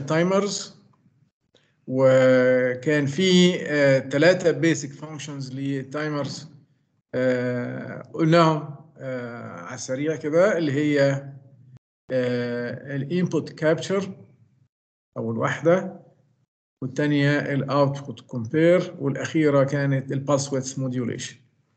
تايمرز وكان في ثلاثة بيسك فانكشنز للتايمرز قلناهم آه، على السريع كده اللي هي الانبوت كابتشر اول واحده والثانيه الاوتبوت كومبير والاخيره كانت البالس ويدث موديوليشن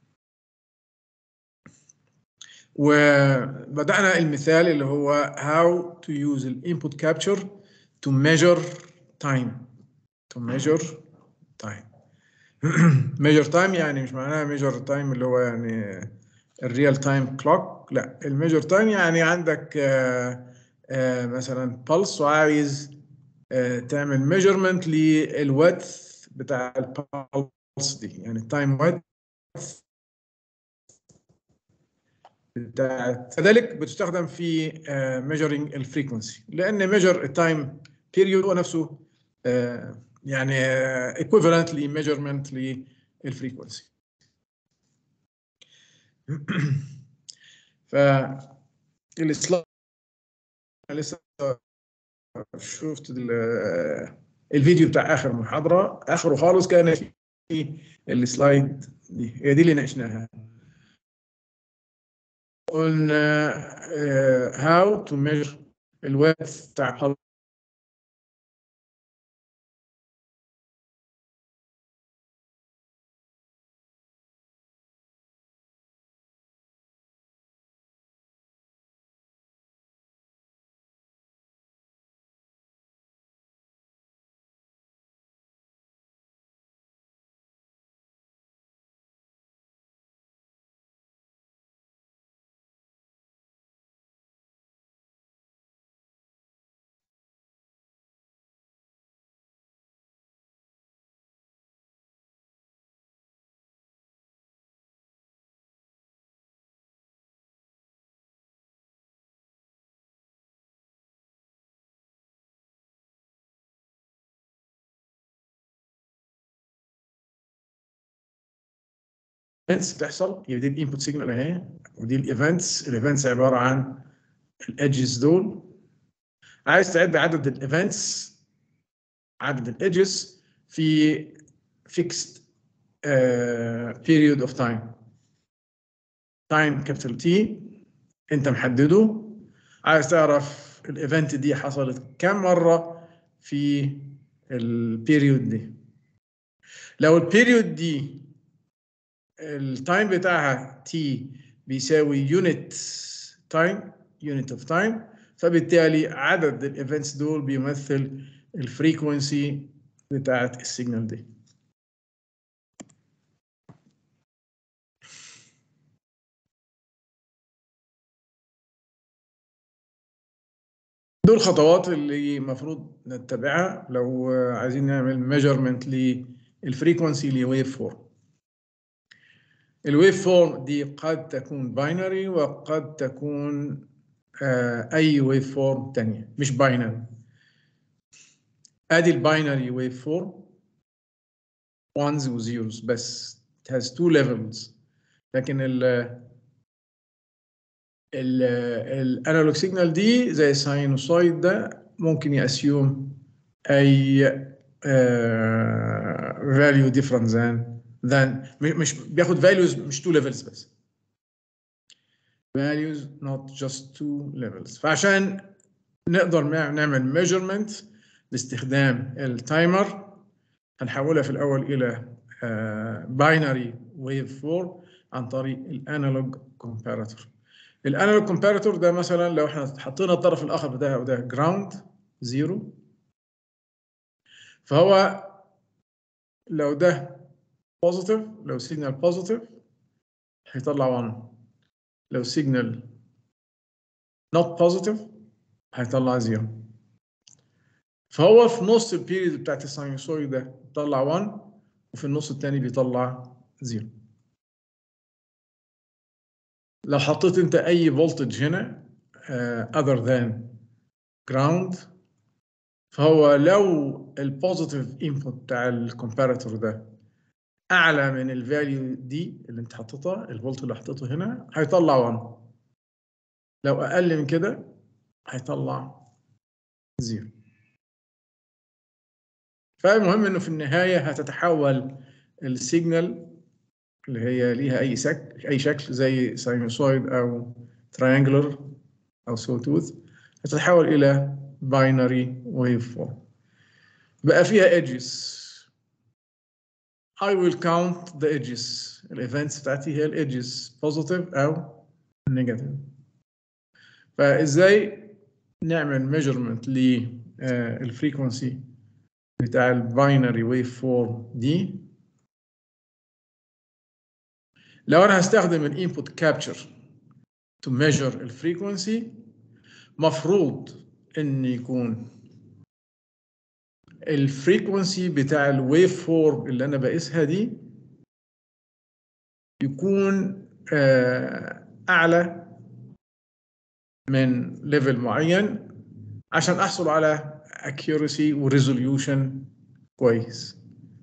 وبدانا المثال اللي هو how to use الانبوت capture to measure time to measure time measure time يعني مش معناها measure time اللي هو يعني الريال تايم كلوك لا الميجر تايم يعني عندك آه، آه، مثلا بلس وعايز آه، تعمل ميجرمنت للويدث بتاع البلس دي يعني التايم ويدث بتاعت كذلك بتستخدم في ميجرنج الفريكونسي لان ميجر التايم بيريود هو نفسه آه، يعني ايكويفالنت لميجرمنت للفريكونسي ف السلايد لسه شفت ال- الفيديو بتاع اخر محاضره اخره خالص كان في السلايد دي هي دي اللي ناقشناها قلنا هاو تو ميجر الويدث بتاع ايفنتس بتحصل هي دي الانبوت سيجنال اهي ودي الايفنتس الايفنتس عباره عن الايدجز دول عايز تعد عدد الايفنتس عدد الايدجز في fixed uh, period of time time capital T انت محدده عايز تعرف الايفنت دي حصلت كم مره في البيريود دي لو البيريود دي التايم بتاعها تي بيساوي يونت تايم يونت اوف تايم فبالتالي عدد الايفنتس دول بيمثل الفريكونسي بتاعت السيجنال دي دول الخطوات اللي المفروض نتبعها لو عايزين نعمل ميجرمنت للفريكونسي لويف فورم الويف فورم دي قد تكون باينري وقد تكون آه، اي ويف فورم تانية مش باينري ادي الباينري ويف فورم ones و zeros بس it has two levels لكن ال ال الانالوج سيجنال دي زي الساينوسويد ده ممكن يأسيوم اي آه، value different than than م- مش بياخد values مش two levels بس values not just two levels فعشان نقدر نع- نعمل measurement باستخدام التايمر هنحولها في الأول إلى باينري ويف فورم عن طريق الانالوج كومباراتور الانالوج كومباراتور ده مثلا لو احنا حطينا الطرف الآخر بتاعه ده جراوند زيرو فهو لو ده بوزيتيف لو سيجنال بوزيتيف هيطلع 1 لو سيجنال not positive هيطلع 0 فهو في نص البيريد بتاعت الساينوسويد ده بيطلع 1 وفي النص الثاني بيطلع 0 لو حطيت انت اي فولتج هنا uh, other than ground فهو لو البوزيتيف انبوت بتاع الكومباراتور ده اعلى من الفاليو دي اللي انت حطيتها الفولت اللي حطيته هنا هيطلع 1 لو اقل من كده هيطلع 0 فالمهم انه في النهايه هتتحول السيجنال اللي هي ليها اي شكل اي شكل زي ساينوسويد او تراينجلر او سوتوث هتتحول الى باينري ويف فورم بقى فيها edges I will count the edges الايفنتس بتاعتي هي الايدجز بوزيتيف او نيجاتيف فازاي نعمل ميجرمنت للفريكونسي بتاع الباينري ويف فورم دي لو انا هستخدم الانبوت كابتشر تو ميجر الفريكونسي مفروض ان يكون الفريكونسي بتاع الويف فورم اللي انا بقيسها دي يكون اعلى من ليفل معين عشان احصل على accuracy وريزوليوشن كويس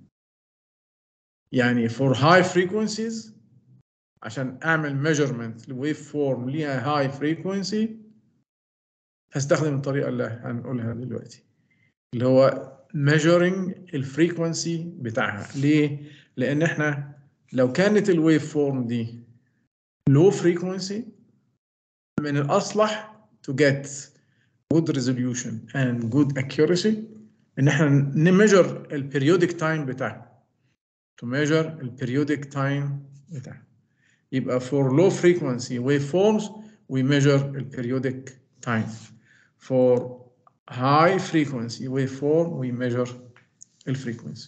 يعني for high frequencies عشان اعمل measurement لويف فورم ليها high frequency هستخدم الطريقه اللي هنقولها دلوقتي اللي هو measuring الفريكونسي بتاعها ليه لان احنا لو كانت الويف فورم دي low frequency من الاصلح to get good resolution and good accuracy ان احنا نميجر البريودك تايم بتاعها to measure البريودك تايم بتاعها يبقى for low frequency waveforms we measure البريودك time for high frequency waveform we measure الفريكونسي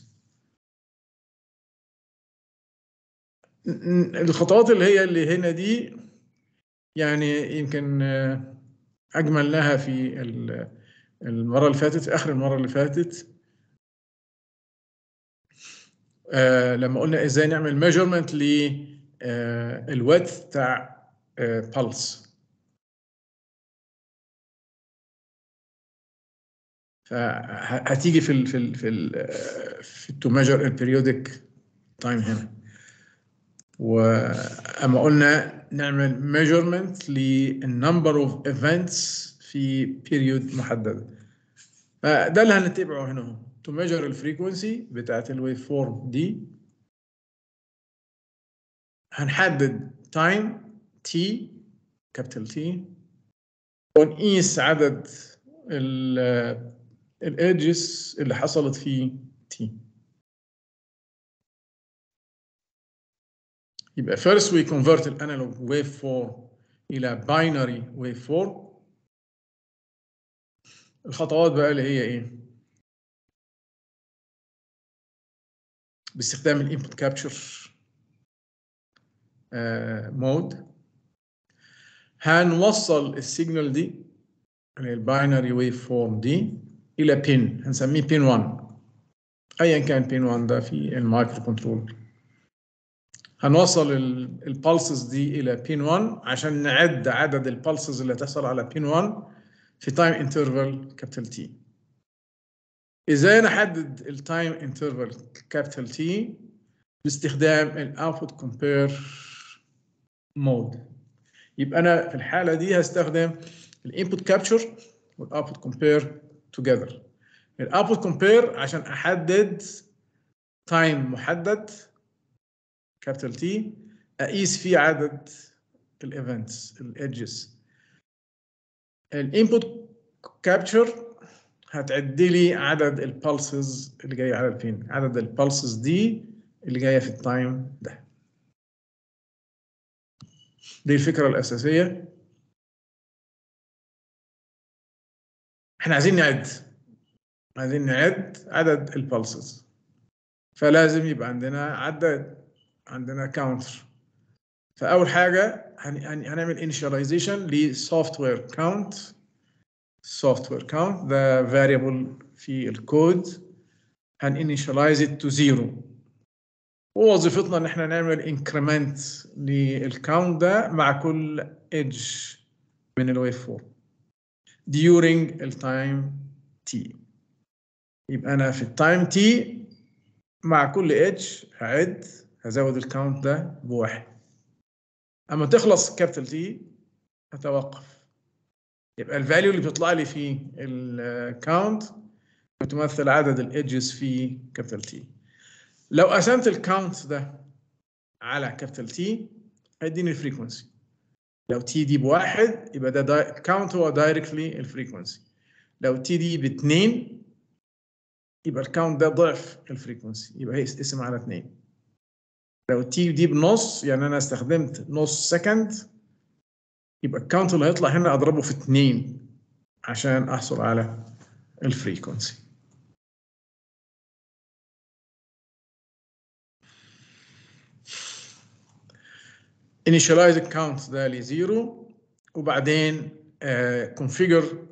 الخطوات اللي هي اللي هنا دي يعني يمكن اجملناها في المره اللي فاتت في اخر المره اللي فاتت آه لما قلنا ازاي نعمل ميجرمنت للويدث بتاع بلس فهتيجي في ال في ال في ال في تو ميجر البريودك تايم هنا واما قلنا نعمل ميجرمنت للنمبر اوف ايفنتس في بيريود محدده فده اللي هنتبعه هنا تو ميجر الفريكونسي بتاعت الويف فورم دي هنحدد تايم تي كابيتال تي ونقيس عدد الايدجز اللي حصلت في تي يبقى first we convert the analog waveform إلى binary waveform الخطوات بقى اللي هي إيه؟ باستخدام الانبوت كابتشر مود هنوصل السيجنال دي اللي هي الباينري ويف فورم دي إلى بين هنسميه بين 1 أيا كان بين 1 ده في المايكرو كنترول هنوصل البلسز دي الى بين 1 عشان نعد عدد البلسز اللي تحصل على بين 1 في تايم انترفال كابيتال تي ازاي نحدد التايم انترفال كابيتال تي باستخدام الاوتبوت كومبير مود يبقى انا في الحاله دي هستخدم الانبوت كابتشر والاوتبوت كومبير توجذر الاوتبوت كومبير عشان احدد تايم محدد كابيتال تي اقيس فيه عدد الايفنتس الايدجز الانبوت كابتشر هتعد لي عدد البلسز اللي جايه على البين عدد البلسز دي اللي جايه في التايم ده دي الفكره الاساسيه احنا عايزين نعد عايزين نعد عدد البلسز فلازم يبقى عندنا عدد عندنا كاونتر فاول حاجه هنعمل انيشاليزيشن لسوفت وير كاونت سوفت وير كاونت ده فاريبل في الكود هنinitialize it to zero ووظيفتنا ان احنا نعمل انكريمنت للكاونت ده مع كل ايدج من الويف فورم during التايم t يبقى انا في التايم t مع كل ايدج هعد هزود الكاونت ده بواحد اما تخلص كابيتال تي هتوقف يبقى الفاليو اللي بتطلع لي في الكاونت بتمثل عدد الايدجز في كابيتال تي لو قسمت الكاونت ده على كابيتال تي هيديني الفريكونسي لو تي دي بواحد يبقى ده الكاونت هو دايركتلي الفريكونسي لو تي دي باثنين يبقى الكاونت ده ضعف الفريكونسي يبقى هي اسم على اثنين لو تي دي بنص يعني انا استخدمت نص سكند يبقى الكاونت اللي هيطلع هنا اضربه في اثنين عشان احصل على الفريكونسي initialize الكاونت ده لزيرو وبعدين كونفيجر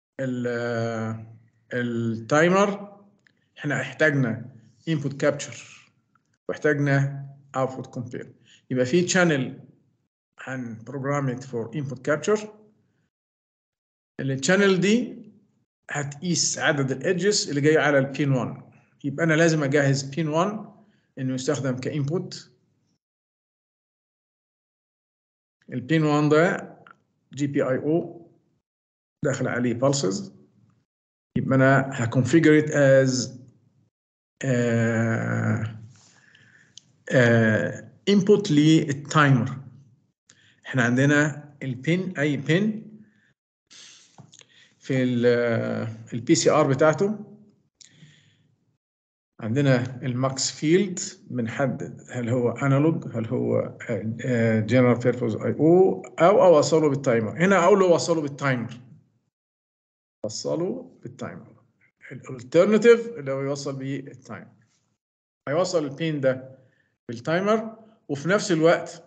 التايمر احنا احتاجنا input capture واحتاجنا output compare يبقى في channel هن program it for input capture الشانل دي هتقيس عدد الادجز اللي جاي على البين 1 يبقى انا لازم اجهز بين 1 انه يستخدم كانبوت البين 1 ده جي بي اي او داخل عليه pulses يبقى انا هكونفيجر it as uh, uh, input للتايمر احنا عندنا البين اي بين في البي سي ار بتاعته عندنا الماكس فيلد بنحدد هل هو انالوج هل هو جنرال بيربوز اي او او اوصله بالتايمر هنا اقول له اوصله بالتايمر وصله بالتايمر الالترناتيف اللي هو يوصل بيه التايمر هيوصل البين ده بالتايمر وفي نفس الوقت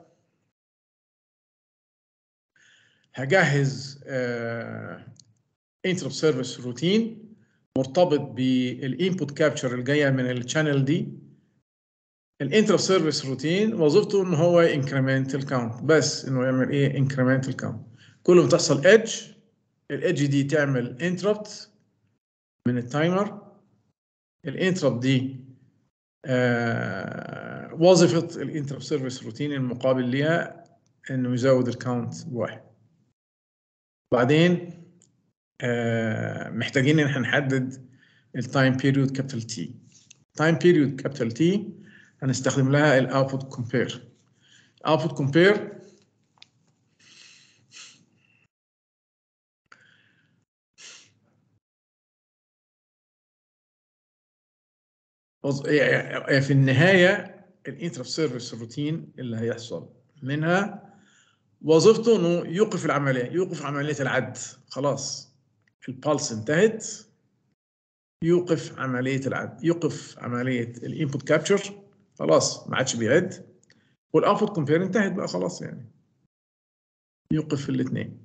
هجهز انترب سيرفيس روتين مرتبط بالانبوت كابتشر اللي جايه من الشانل دي الانترب سيرفيس روتين وظيفته ان هو انكريمنت الكاونت بس انه يعمل ايه انكريمنت الكاونت كل ما تحصل ايدج الايدج دي تعمل انتربت من التايمر الانتربت دي آه وظيفه الانترب سيرفيس روتين المقابل ليها انه يزود الكاونت بواحد بعدين آه محتاجين ان احنا نحدد التايم بيريود كابيتال تي تايم بيريود كابيتال تي هنستخدم لها الاوتبوت كومبير اوتبوت كومبير في النهايه الانترب سيرفيس روتين اللي هيحصل منها وظيفته انه يوقف العمليه يوقف عمليه العد خلاص البالس انتهت يوقف عمليه العد يوقف عمليه الانبوت كابتشر خلاص ما عادش بيعد والاوتبوت كومبير انتهت بقى خلاص يعني يوقف الاثنين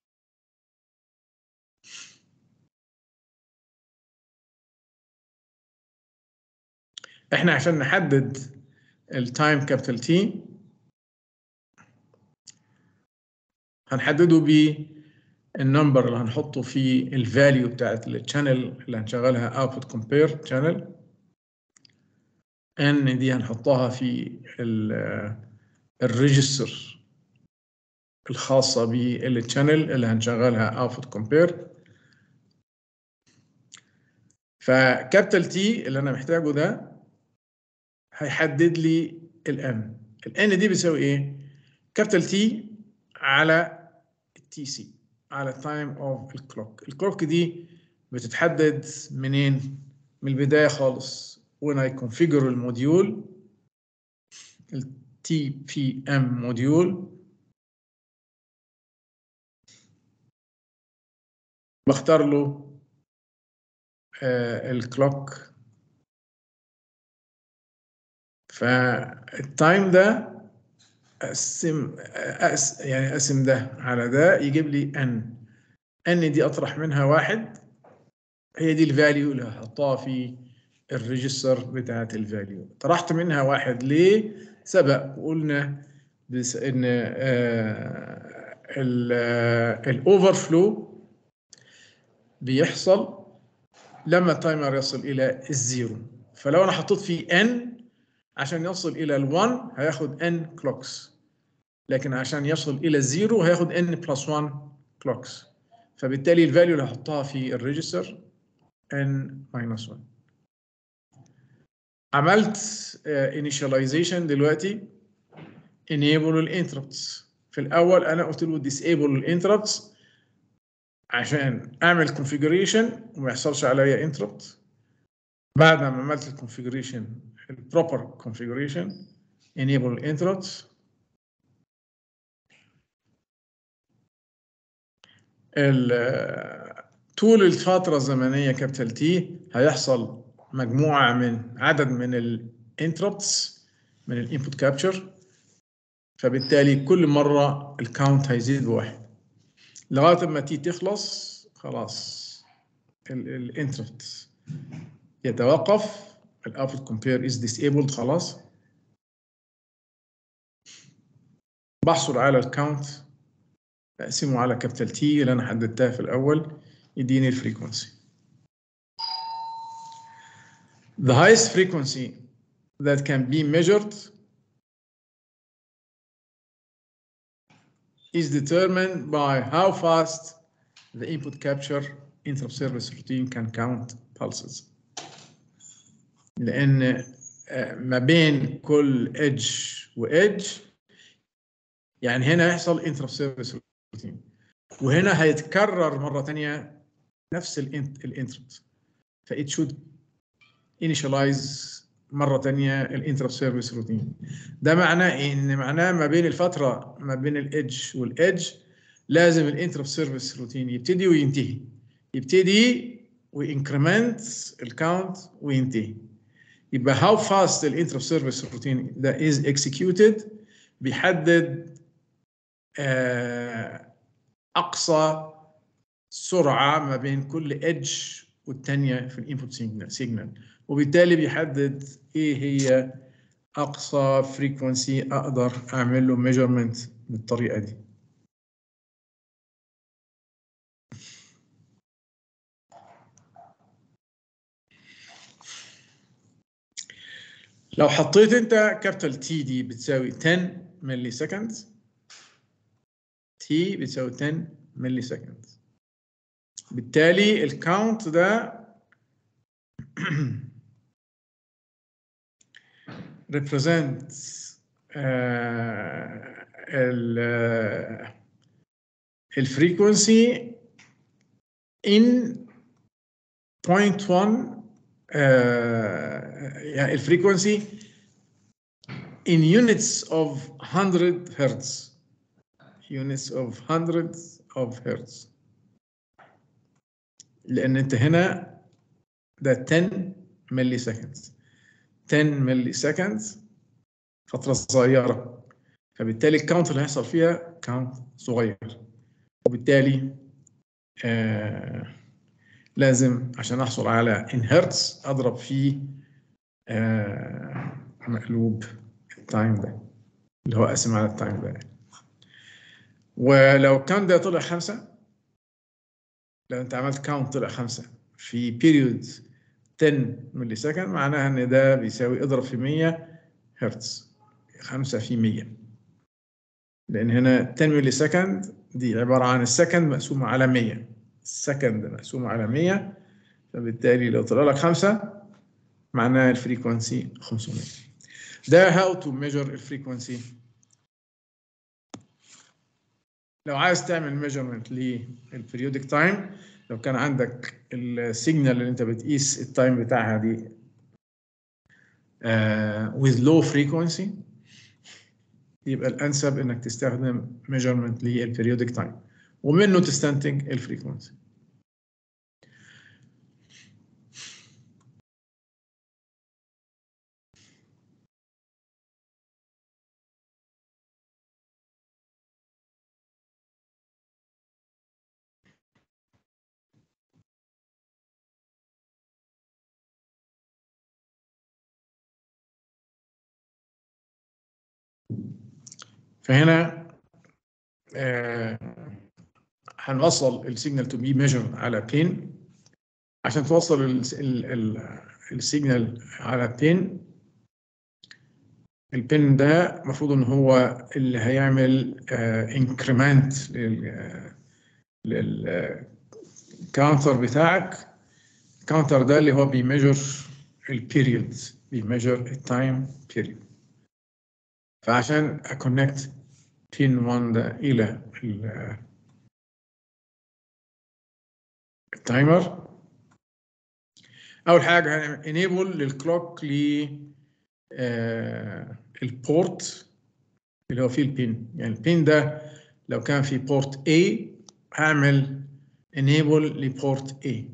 احنا عشان نحدد التايم كابيتال تي هنحدده بالنمبر اللي هنحطه في الفاليو بتاعت الشانل اللي هنشغلها اوتبوت كومبير شانل ان دي هنحطها في الريجستر الخاصه بالشانل اللي هنشغلها اوتبوت كومبير فكابيتال تي اللي انا محتاجه ده هيحدد لي الان الان دي بتساوي ايه كابيتال تي على التي سي على تايم اوف الكلوك الكلوك دي بتتحدد منين من البدايه خالص when I configure الموديول ال TPM موديول بختار له آه الكلوك فالتايم ده اقسم أقس يعني اقسم ده على ده يجيب لي ان ان دي اطرح منها واحد هي دي الفاليو اللي هحطها في الريجستر بتاعت الفاليو طرحت منها واحد ليه سبق وقلنا بس ان الاوفر فلو بيحصل لما التايمر يصل الى الزيرو فلو انا حطيت فيه ان عشان يصل الى ال1 هياخد n كلوكس لكن عشان يصل الى الزيرو هياخد n بلس 1 كلوكس فبالتالي الفاليو اللي هحطها في الريجستر n minus 1 عملت initialization دلوقتي enable الانتربتس في الاول انا قلت له disable الانتربتس عشان اعمل configuration وما يحصلش عليا interrupt بعد ما عملت الكونفيجريشن البروبر configuration enable interrupts طول الفترة الزمنية كابيتال تي هيحصل مجموعة من عدد من الانتربتس من الانبوت كابتشر فبالتالي كل مرة الكاونت هيزيد بواحد لغاية ما تي تخلص خلاص الانتربت يتوقف الاوتبوت كومبير از ديسيبلد خلاص بحصل على الكاونت اقسمه على كابيتال تي اللي انا حددتها في الاول يديني الفريكونسي The highest frequency that can be measured is determined by how fast the input capture interrupt service routine can count pulses. لأن ما بين كل edge و edge يعني هنا يحصل interrupt service routine وهنا هيتكرر مرة تانية نفس الانتربت ف it should initialize مرة تانية الانتربت سيرفيس روتين ده معناه ان معناه ما بين الفترة ما بين الايدج والايدج لازم الانتربت سيرفيس روتين يبتدي وينتهي يبتدي وينكريمنت الكاونت وينتهي يبقى how fast الانتربت سيرفيس روتين ده is executed بيحدد اقصى سرعة ما بين كل ايدج والتانية في الانبوت سيجنال وبالتالي بيحدد ايه هي اقصى فريكونسي اقدر اعمل له ميجرمنت بالطريقه دي لو حطيت انت كابيتال تي دي بتساوي 10 ملي سكند تي بتساوي 10 ملي سكند بالتالي الكاونت ده represents الفريكونسي in 0.1 يعني الفريكونسي in units of 100 hertz units of hundreds of hertz لان انت هنا ده 10 ملي سكند 10 ملي سكند فترة صغيرة فبالتالي الكاونت اللي هيحصل فيها كاونت صغير وبالتالي آه لازم عشان احصل على ان هرتز اضرب فيه آه مقلوب التايم ده اللي هو قاسم على التايم ده ولو كان ده طلع خمسة لو انت عملت كاونت طلع خمسة في بيريود 10 ملي سكند معناها ان ده بيساوي اضرب في 100 هرتز 5 في 100 لان هنا 10 ملي سكند دي عباره عن السكند مقسومه على 100 السكند مقسومه على 100 فبالتالي لو طلع لك 5 معناها الفريكونسي 500 ده هاو تو ميجر الفريكونسي لو عايز تعمل ميجرمنت للبريودك تايم لو كان عندك السيجنال اللي انت بتقيس التايم بتاعها دي uh, with low frequency يبقى الانسب انك تستخدم measurement للبريودك تايم ومنه تستنتج الفريكونسي فهنا آه هنوصل السيجنال تو بي ميجر على بين عشان توصل السيجنال على بين البين ده المفروض ان هو اللي هيعمل انكريمنت لل للكاونتر بتاعك الكاونتر ده اللي هو بيميجر البيريود بيميجر التايم بيريود فعشان اكونكت بين 1 ده الى ال- التايمر اول حاجه هنعمل انيبل للكلوك ل آه، البورت اللي هو فيه البين يعني البين ده لو كان في بورت A هعمل enable لبورت A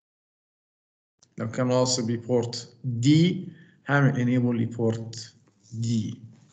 لو كان واصل ببورت D هعمل enable لبورت D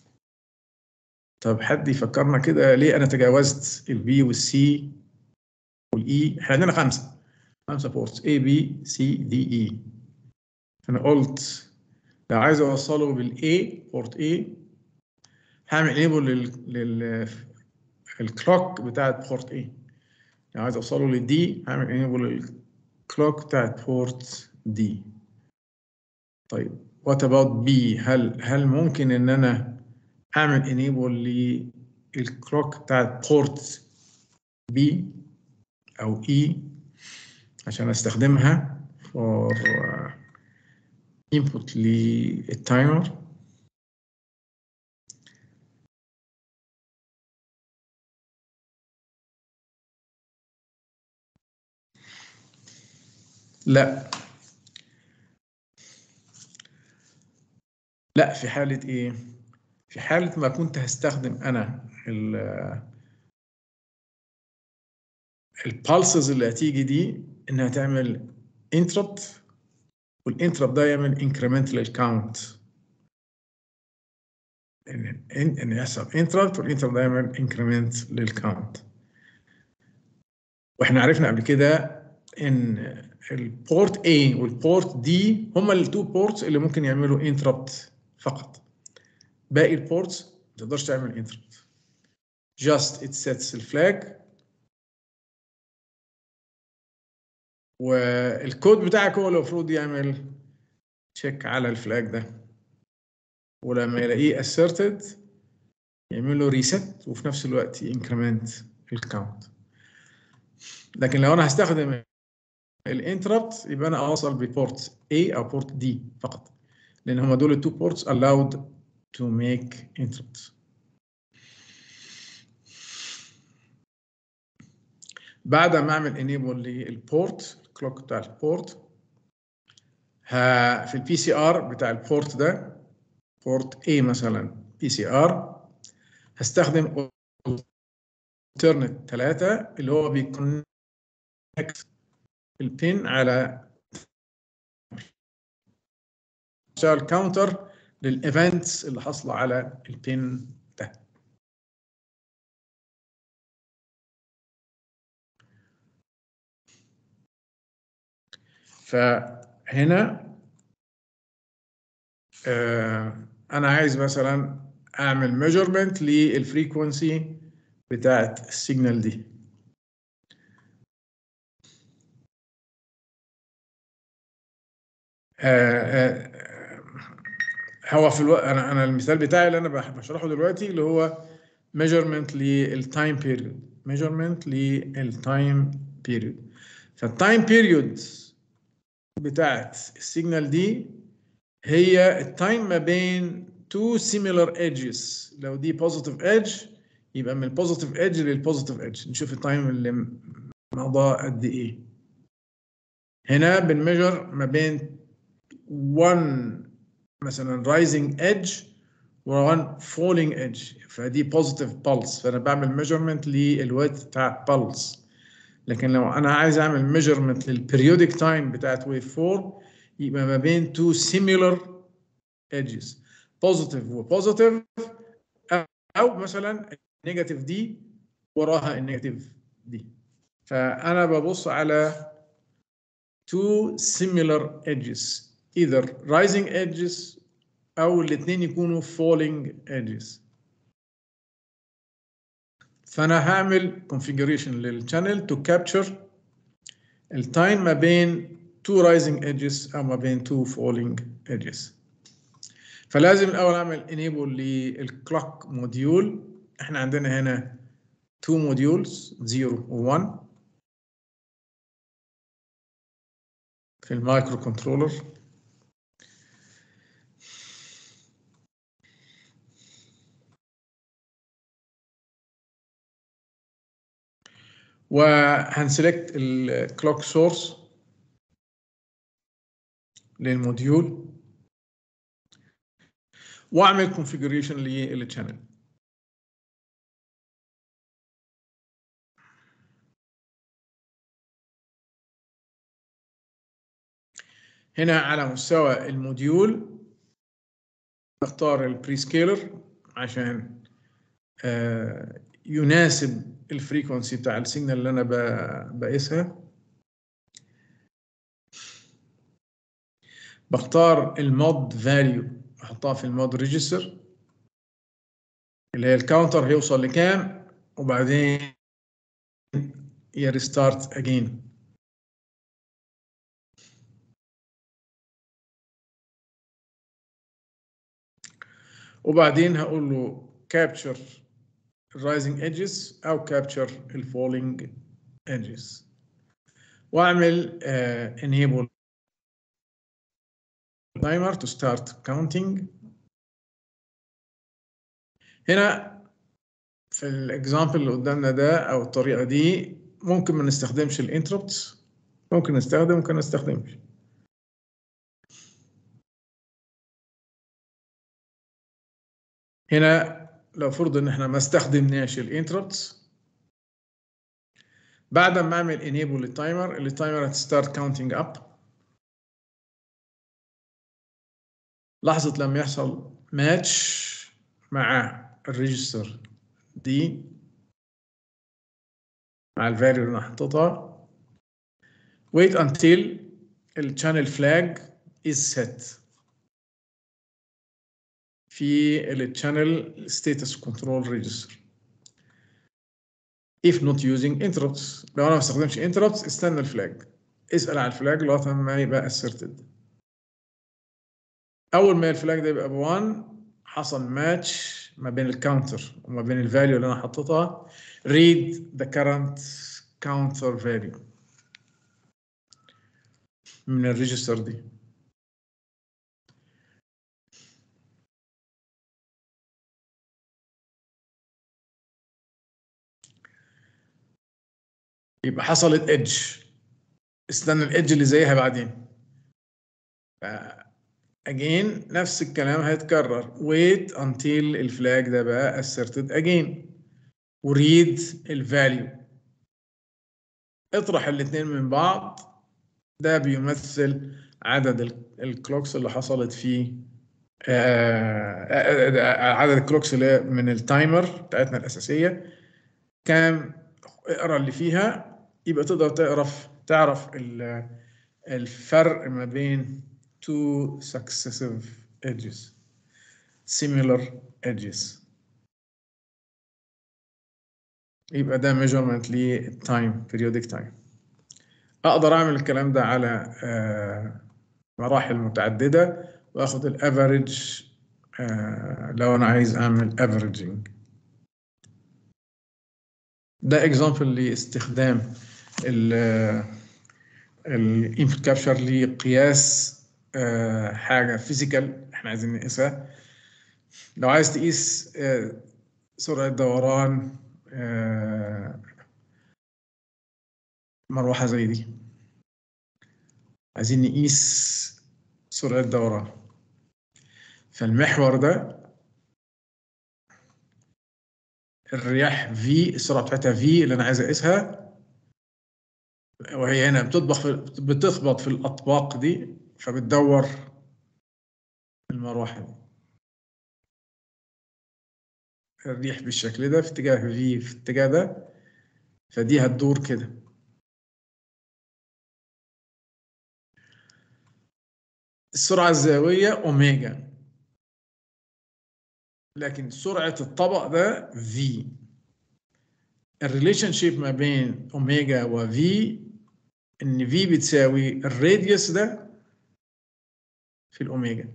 طب حد يفكرنا كده ليه انا تجاوزت البي والسي والاي احنا عندنا خمسه خمسه بورتس A B C D E انا قلت لو عايز اوصله بالاي بورت A هعمل enable لل لل الكلوك بتاعت بورت A لو عايز اوصله للدي هعمل enable للكلوك بتاعت بورت D طيب what about B هل هل ممكن ان انا اعمل enable للكلوك بتاعت بورت B او E عشان استخدمها for uh, input للتايمر لا لا في حالة ايه؟ في حالة ما كنت هستخدم انا ال البالسز اللي هتيجي دي انها تعمل انتربت والانتربت ده يعمل انكريمنت للكاونت ان ان ان يحصل انتربت والانتربت ده يعمل انكريمنت للكاونت واحنا عرفنا قبل كده ان البورت A والبورت D هما التو بورتس اللي ممكن يعملوا انتربت فقط باقي البورتس ما تقدرش تعمل انتربت just it sets الفلاج والكود بتاعك هو اللي المفروض يعمل تشيك على الفلاج ده ولما يلاقيه asserted يعمل له ريست وفي نفس الوقت ينكريمنت الكاونت لكن لو انا هستخدم الانتربت يبقى انا اوصل ببورت A او بورت D فقط لان هما دول التو بورتس allowed to make interrupts بعد ما اعمل enable للبورت الكلوك بتاع البورت ها في البي سي ار بتاع البورت ده بورت A مثلا بي سي ار هستخدم alternate 3 اللي هو بيكونكت البين على شغل كاونتر للايفنتس اللي حاصله على البين ده فهنا آه انا عايز مثلا اعمل ميجرمنت للفريكونسي بتاعت السيجنال دي آه آه هو في الوقت انا انا المثال بتاعي اللي انا بشرحه دلوقتي اللي هو measurement للتايم بيريود measurement للتايم بيريود فالتايم بيريود بتاعت السيجنال دي هي التايم ما بين two similar edges لو دي positive edge يبقى من البوزيتيف edge للبوزيتيف edge نشوف التايم اللي مضى قد ايه هنا بنميجر ما بين one مثلا rising edge و one falling edge فدي positive pulse فانا بعمل measurement للويت بتاع pulse لكن لو انا عايز اعمل measurement للبريودك تايم بتاعت wave 4 يبقى ما بين two similar edges positive و positive او مثلا negative دي وراها النيجاتيف دي فانا ببص على two similar edges either rising edges او الاثنين يكونوا falling edges فانا هعمل configuration للchannel to capture التايم ما بين two rising edges او ما بين two falling edges فلازم الاول اعمل enable للclock موديول احنا عندنا هنا two modules 0 و 1 في المايكرو كنترولر وهنسلكت الكلوك سورس للموديول واعمل كونفيجريشن للشانل هنا على مستوى الموديول بختار البري سكيلر عشان آه، يناسب الفريكونسي بتاع السيجنال اللي انا ب- بقيسها بختار المود فاليو احطها في المود ريجستر اللي هي الكاونتر هيوصل لكام وبعدين يريستارت اجين وبعدين هقول له capture rising edges او capture falling edges واعمل uh, enable timer to start counting هنا في الاكزامبل اللي قدامنا ده او الطريقه دي ممكن ما نستخدمش الانتربتس ممكن نستخدم ممكن ما نستخدمش هنا لو فرض ان احنا ما استخدمناش الانتربتس بعد ما اعمل انيبل للتايمر التايمر هتستارت كاونتنج اب لحظة لما يحصل ماتش مع الريجستر دي مع الفاليو اللي انا حطيتها wait until الشانل flag is set في الشانل status control register if not using interrupts لو انا ما استخدمش interrupts استنى الفلاج اسال على الفلاج لغايه ما يبقى asserted اول ما الفلاج ده يبقى ب1 حصل ماتش ما بين الكاونتر وما بين الفاليو اللي انا حطيتها read the current counter value من الريجستر دي يبقى حصلت ايدج استنى الايدج اللي زيها بعدين اجين نفس الكلام هيتكرر wait until الفلاج ده بقى asserted again وريد الفاليو اطرح الاثنين من بعض ده بيمثل عدد الكلوكس اللي حصلت فيه عدد الكلوكس اللي من التايمر بتاعتنا الاساسيه كام اقرا اللي فيها يبقى تقدر تعرف تعرف الفرق ما بين two successive edges similar edges يبقى ده measurement للتايم periodic time اقدر اعمل الكلام ده على مراحل متعدده واخد الافريج لو انا عايز اعمل افريجنج ده اكزامبل لاستخدام الانبوت كابشر لقياس حاجه فيزيكال احنا عايزين نقيسها لو عايز تقيس سرعه دوران مروحه زي دي عايزين نقيس سرعه دوران فالمحور ده الرياح في السرعه بتاعتها في اللي انا عايز اقيسها وهي هنا بتطبخ في بتخبط في الاطباق دي فبتدور المروحه دي الريح بالشكل ده في اتجاه في في الاتجاه ده فدي هتدور كده السرعه الزاويه اوميجا لكن سرعه الطبق ده في الريليشن شيب ما بين اوميجا وفي ان في بتساوي الراديوس ده في الاوميجا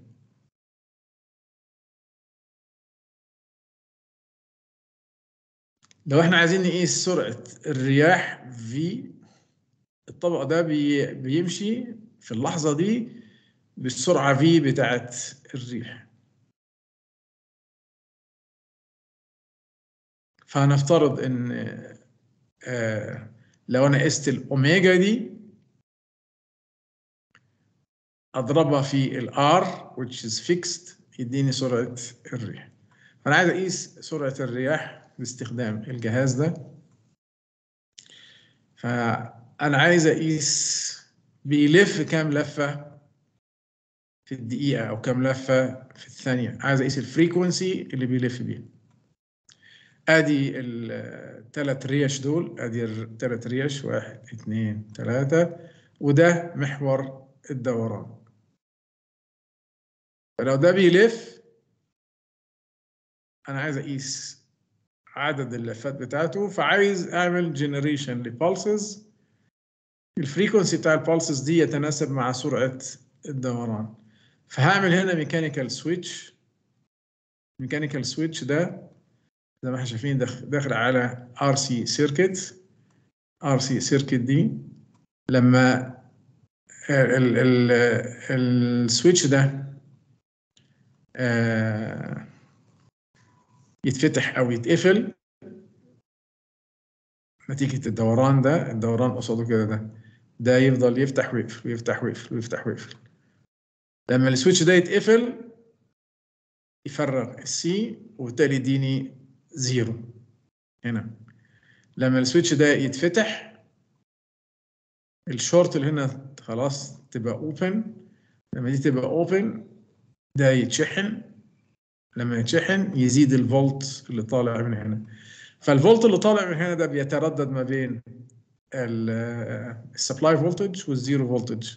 لو احنا عايزين نقيس سرعة الرياح في الطبق ده بي بيمشي في اللحظة دي بالسرعة في بتاعت الريح فهنفترض ان آه لو انا قست الاوميجا دي اضربها في الار which is fixed يديني سرعة الريح فانا عايز اقيس سرعة الرياح باستخدام الجهاز ده فانا عايز اقيس بيلف كام لفة في الدقيقة او كام لفة في الثانية عايز اقيس الفريكونسي اللي بيلف بيها ادي الثلاث ريش دول ادي الثلاث ريش واحد اثنين ثلاثة وده محور الدوران فلو ده بيلف انا عايز اقيس عدد اللفات بتاعته فعايز اعمل جنريشن لبالسز الفريكونسي بتاع البالسز دي يتناسب مع سرعة الدوران فهعمل هنا ميكانيكال سويتش ميكانيكال سويتش ده زي ما احنا شايفين داخل على ار سي سيركت ار سي سيركت دي لما السويتش ده آه يتفتح او يتقفل نتيجة الدوران ده الدوران قصاده كده ده ده يفضل يفتح ويقفل ويفتح ويقفل ويفتح ويقفل لما السويتش ده يتقفل يفرغ السي وبالتالي يديني زيرو هنا لما السويتش ده يتفتح الشورت اللي هنا خلاص تبقى اوبن لما دي تبقى اوبن ده يتشحن لما يتشحن يزيد الفولت اللي طالع من هنا فالفولت اللي طالع من هنا ده بيتردد ما بين السبلاي فولتج والزيرو فولتج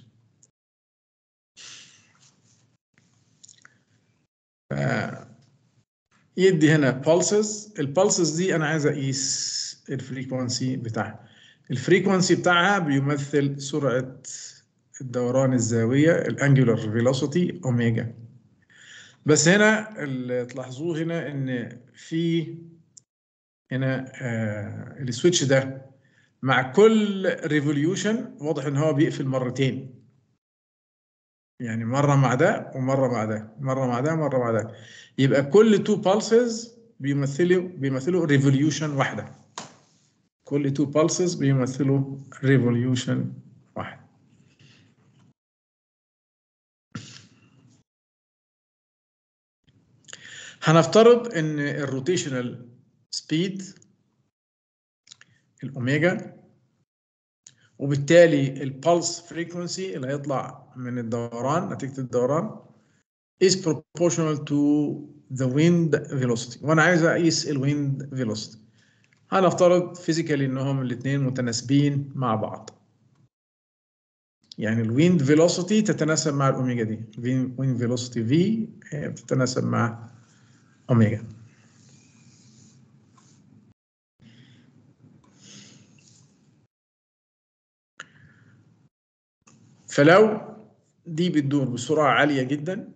يدي هنا pulses البالسز دي انا عايز اقيس الفريكونسي بتاعها الفريكونسي بتاعها بيمثل سرعه الدوران الزاويه الانجولار فيلوسيتي اوميجا بس هنا اللي تلاحظوه هنا ان في هنا آه السويتش ده مع كل ريفوليوشن واضح ان هو بيقفل مرتين يعني مرة مع ده ومرة مع ده مرة مع ده مرة مع ده يبقى كل تو بالسز بيمثلوا بيمثلوا ريفوليوشن واحدة كل تو بالسز بيمثلوا ريفوليوشن واحد هنفترض ان الروتيشنال سبيد الاوميجا وبالتالي البلس فريكونسي اللي هيطلع من الدوران نتيجة الدوران is proportional to the wind velocity وانا عايز اقيس الويند velocity هنفترض فيزيكالي انهم الاثنين متناسبين مع بعض يعني الويند فيلوسيتي تتناسب مع الاوميجا دي الويند فيلوسيتي في بتتناسب مع اوميجا فلو دي بتدور بسرعة عالية جدا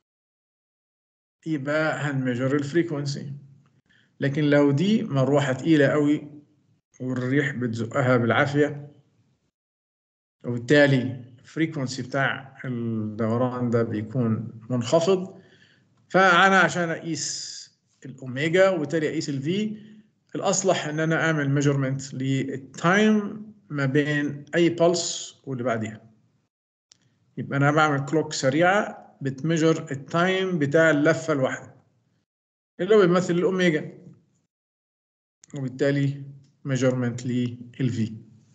يبقى هنمجر الفريكونسي لكن لو دي مروحة تقيلة قوي والريح بتزقها بالعافية وبالتالي الفريكونسي بتاع الدوران ده بيكون منخفض فأنا عشان أقيس الأوميجا وبالتالي أقيس الفي الأصلح إن أنا أعمل ميجرمنت للتايم ما بين أي بلس واللي بعديها يبقى انا بعمل كلوك سريعه بتمجر التايم بتاع اللفه الواحده اللي هو بيمثل الاوميجا وبالتالي ميجرمنت للفي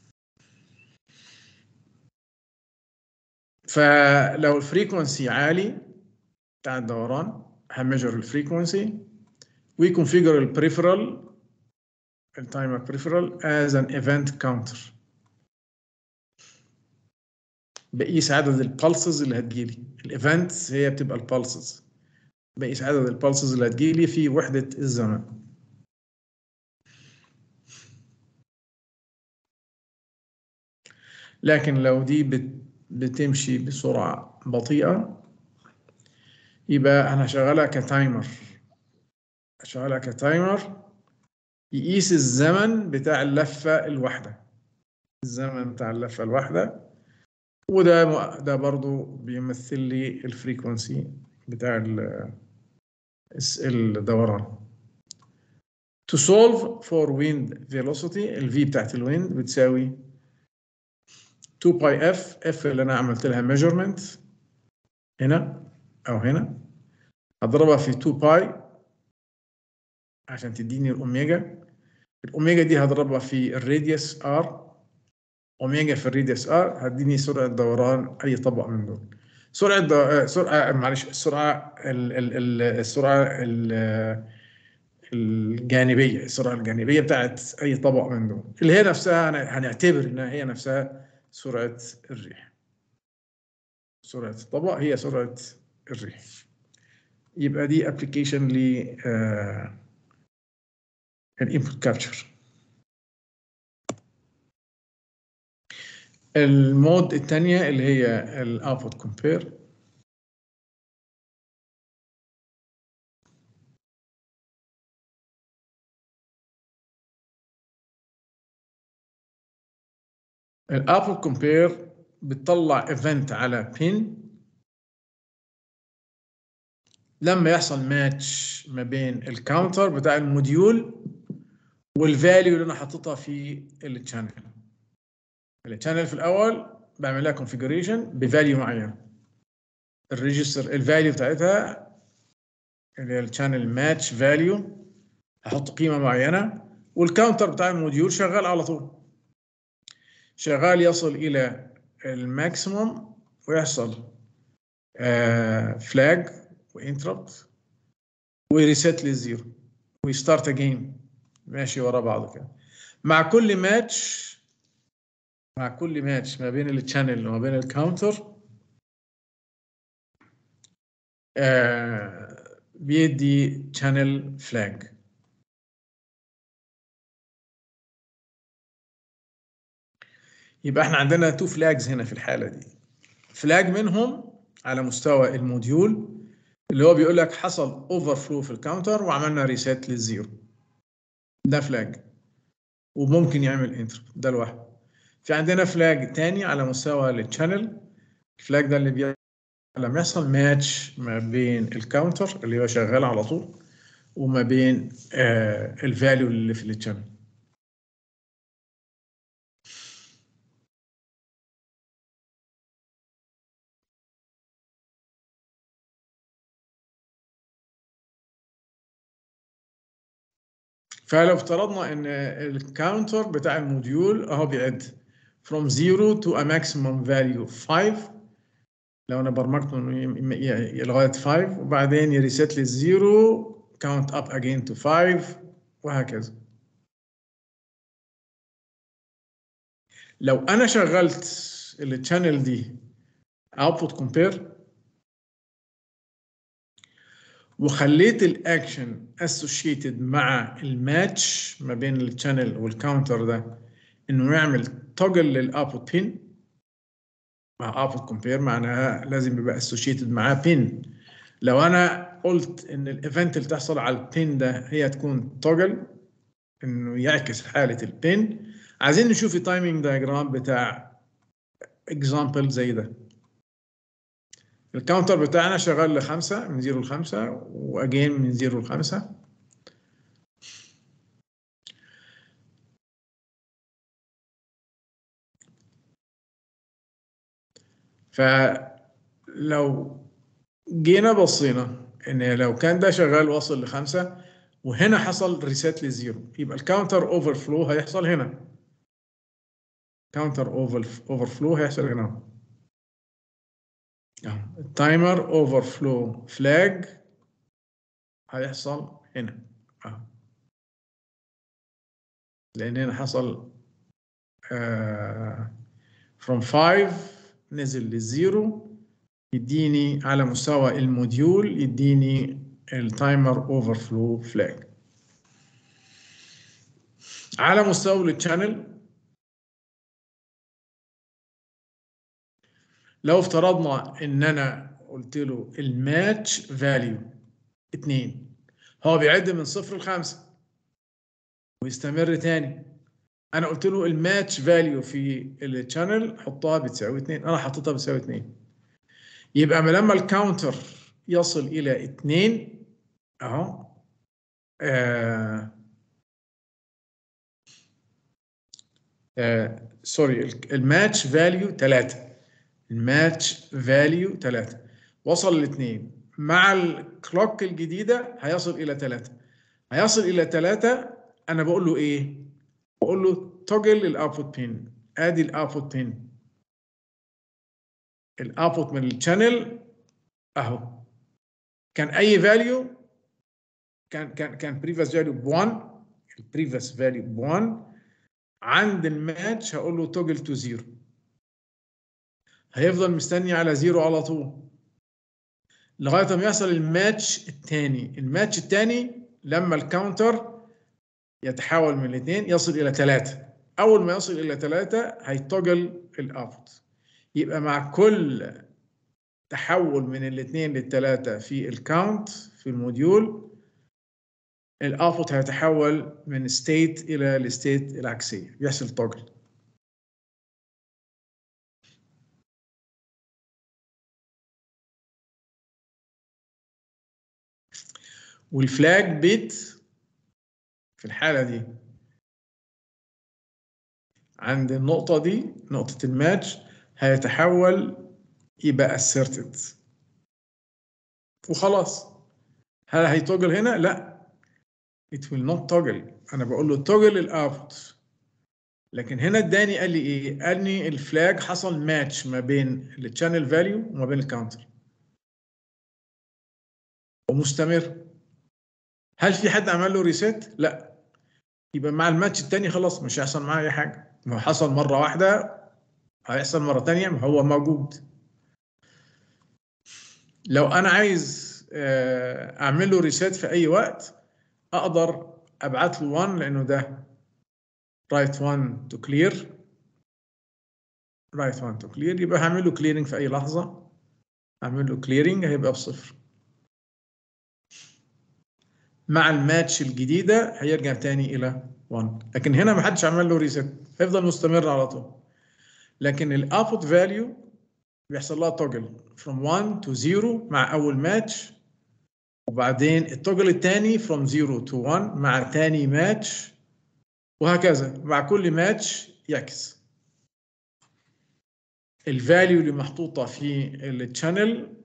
فلو الفريكونسي عالي بتاع الدوران هميجر الفريكونسي ويكونفيجر البريفرال التايمر بريفرال as an event counter بقيس عدد البلسز اللي هتجيلي الايفنتس هي بتبقى البلسز بقيس عدد البلسز اللي هتجيلي في وحدة الزمن لكن لو دي بت بتمشي بسرعة بطيئة يبقى أنا هشغلها كتايمر هشغلها كتايمر يقيس الزمن بتاع اللفة الواحدة الزمن بتاع اللفة الواحدة وده م- ده برضو بيمثل لي الفريكونسي بتاع ال- الس- الدوران to solve for wind velocity ال v بتاعت الويند بتساوي 2 باي f f اللي انا عملت لها measurement هنا او هنا هضربها في 2 باي عشان تديني الاوميجا الاوميجا دي هضربها في الراديوس r اوميجا في الراديوس r هتديني سرعه دوران اي طبق من دول سرعه دو... آه، سرعه معلش السرعه ال... ال... ال... السرعه ال... الجانبيه السرعه الجانبيه بتاعت اي طبق من دول اللي هي نفسها هن- هنعتبر انها هي نفسها سرعه الريح سرعه الطبق هي سرعه الريح يبقى دي ابلكيشن ل الانبوت كابتشر المود الثانيه اللي هي الاوتبوت كومبير الاوتبوت كومبير بتطلع ايفنت على بين لما يحصل ماتش ما بين الكاونتر بتاع الموديول والفاليو اللي انا حاططها في التشانل التشانل في الاول بعمل لها كونفيجريشن بفاليو معين الريجستر الفاليو بتاعتها اللي هي الشانل ماتش فاليو هحط قيمه معينه والكاونتر بتاع الموديول شغال على طول شغال يصل الى الماكسيموم ويحصل فلاج وانتربت ويريسيت للزيرو ويستارت اجين ماشي ورا بعضه كده مع كل ماتش مع كل ماتش ما بين التشانل وما بين الكاونتر آه بيدي channel flag يبقى احنا عندنا تو فلاجز هنا في الحالة دي فلاج منهم على مستوى الموديول اللي هو بيقول لك حصل اوفر فلو في الكاونتر وعملنا ريسيت للزيرو ده فلاج وممكن يعمل انتر ده لوحده في عندنا فلاج تاني على مستوى التشانل الفلاج ده اللي بي لما يحصل ماتش ما بين الكاونتر اللي هو شغال على طول وما بين آه الفاليو اللي في التشانل فلو افترضنا ان الكاونتر بتاع الموديول اهو بيعد from 0 to a maximum value 5 لو انا برمجته انه ي- ي- ي- لغايه 5 وبعدين يريسيت لي الزيرو كاونت اب اجين تو 5 وهكذا لو انا شغلت التشانل دي اوتبوت كومبير وخليت الاكشن اسوشيتد مع الماتش ما بين الشانل والكاونتر ده انه يعمل توجل للاوتبوت بين مع اوتبوت كومبير معناها لازم يبقى اسوشيتد معاه بين لو انا قلت ان الايفنت اللي تحصل على البين ده هي تكون توجل انه يعكس حاله البين عايزين نشوف التايمينج دايجرام بتاع اكزامبل زي ده الكاونتر بتاعنا شغال لخمسة من زيرو لخمسة واجين من زيرو لخمسة فلو جينا بصينا ان لو كان ده شغال واصل لخمسة وهنا حصل ريسيت لزيرو يبقى الكاونتر اوفر فلو هيحصل هنا كاونتر اوفر فلو هيحصل هنا التايمر اوفر فلو فلاج هيحصل هنا أهو. لان هنا حصل آه from 5 نزل للزيرو يديني على مستوى الموديول يديني التايمر اوفر فلو فلاج على مستوى التشانل لو افترضنا ان انا قلت له الماتش فاليو 2 هو بيعد من صفر لخمسة ويستمر تاني انا قلت له الماتش فاليو في الشانل حطها بتساوي 2 انا حطيتها بتساوي 2 يبقى لما الكاونتر يصل الى 2 اهو آه آه سوري الماتش فاليو 3 الماتش فاليو 3 وصل لاثنين مع الكلوك الجديده هيصل الى 3 هيصل الى 3 انا بقول له ايه؟ بقول له توجل الاوتبوت بين ادي الاوتبوت بين الاوتبوت من الشانل اهو كان اي فاليو كان كان كان بريفيس فاليو ب 1 البريفيس فاليو ب 1 عند الماتش هقول له توجل تو زيرو هيفضل مستني على زيرو على طول لغايه ما يحصل الماتش الثاني الماتش الثاني لما الكاونتر يتحول من الاثنين يصل الى ثلاثه اول ما يصل الى ثلاثه هيتوجل الاوت يبقى مع كل تحول من الاثنين للثلاثه في الكاونت في الموديول الاوتبوت هيتحول من ستيت الى الستيت العكسيه بيحصل توجل والفلاج بيت في الحالة دي عند النقطة دي نقطة الماتش هيتحول يبقى asserted وخلاص هل هيتوجل هنا؟ لا it will not toggle أنا بقول له توجل الأوت لكن هنا اداني قال لي إيه؟ قال لي الفلاج حصل ماتش ما بين التشانل فاليو وما بين الكاونتر ومستمر هل في حد عمل له ريسيت؟ لا يبقى مع الماتش التاني خلاص مش هيحصل معاه اي حاجه ما هو حصل مره واحده هيحصل مره تانية ما هو موجود لو انا عايز اعمل له ريسيت في اي وقت اقدر ابعت له 1 لانه ده رايت 1 تو كلير رايت 1 تو كلير يبقى هعمل له كليرنج في اي لحظه اعمل له كليرنج هيبقى بصفر مع الماتش الجديدة هيرجع تاني إلى 1 لكن هنا ما حدش عمل له ريست هيفضل مستمر على طول لكن الاوتبوت فاليو بيحصل لها توجل from 1 to 0 مع أول ماتش وبعدين التوجل الثاني from 0 to 1 مع تاني ماتش وهكذا مع كل ماتش يعكس الفاليو اللي محطوطة في التشانل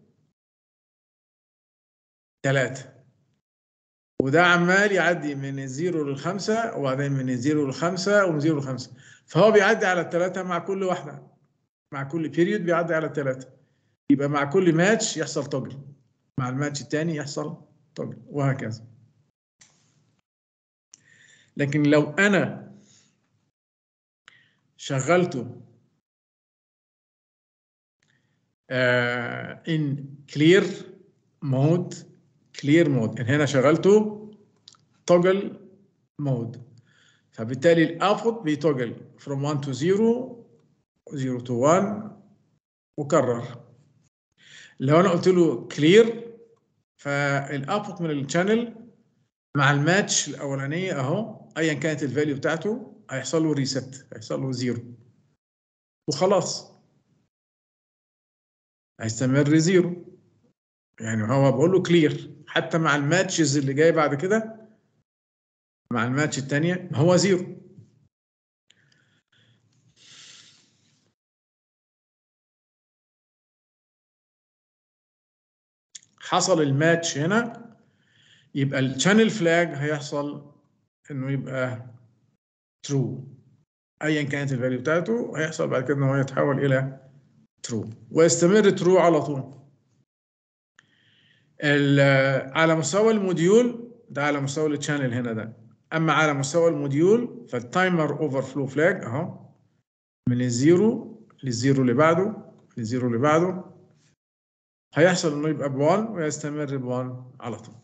3 وده عمال يعدي من الزيرو للخمسة وبعدين من الزيرو للخمسة ومن زيرو لخمسة فهو بيعدي على الثلاثة مع كل واحدة مع كل بيريود بيعدي على الثلاثة يبقى مع كل ماتش يحصل توجل مع الماتش الثاني يحصل توجل وهكذا لكن لو أنا شغلته uh, in clear mode كلير مود هنا شغلته توجل مود فبالتالي الاوتبوت بيتوجل from 1 to 0 0 to 1 وكرر لو انا قلت له كلير فالاوتبوت من الشانل مع الماتش الاولانيه اهو ايا كانت الفاليو بتاعته هيحصل له ريست هيحصل له زيرو وخلاص هيستمر زيرو يعني هو بقول له كلير حتى مع الماتشز اللي جاي بعد كده مع الماتش الثانيه هو زيرو حصل الماتش هنا يبقى الشانل فلاج هيحصل انه يبقى ترو ايا كانت الفاليو بتاعته هيحصل بعد كده ان هو يتحول الى ترو ويستمر ترو على طول على مستوى الموديول ده على مستوى التشانل هنا ده اما على مستوى الموديول فالتايمر اوفر فلو فلاج اهو من الزيرو للزيرو اللي بعده للزيرو اللي بعده هيحصل انه يبقى ب1 ويستمر ب1 على طول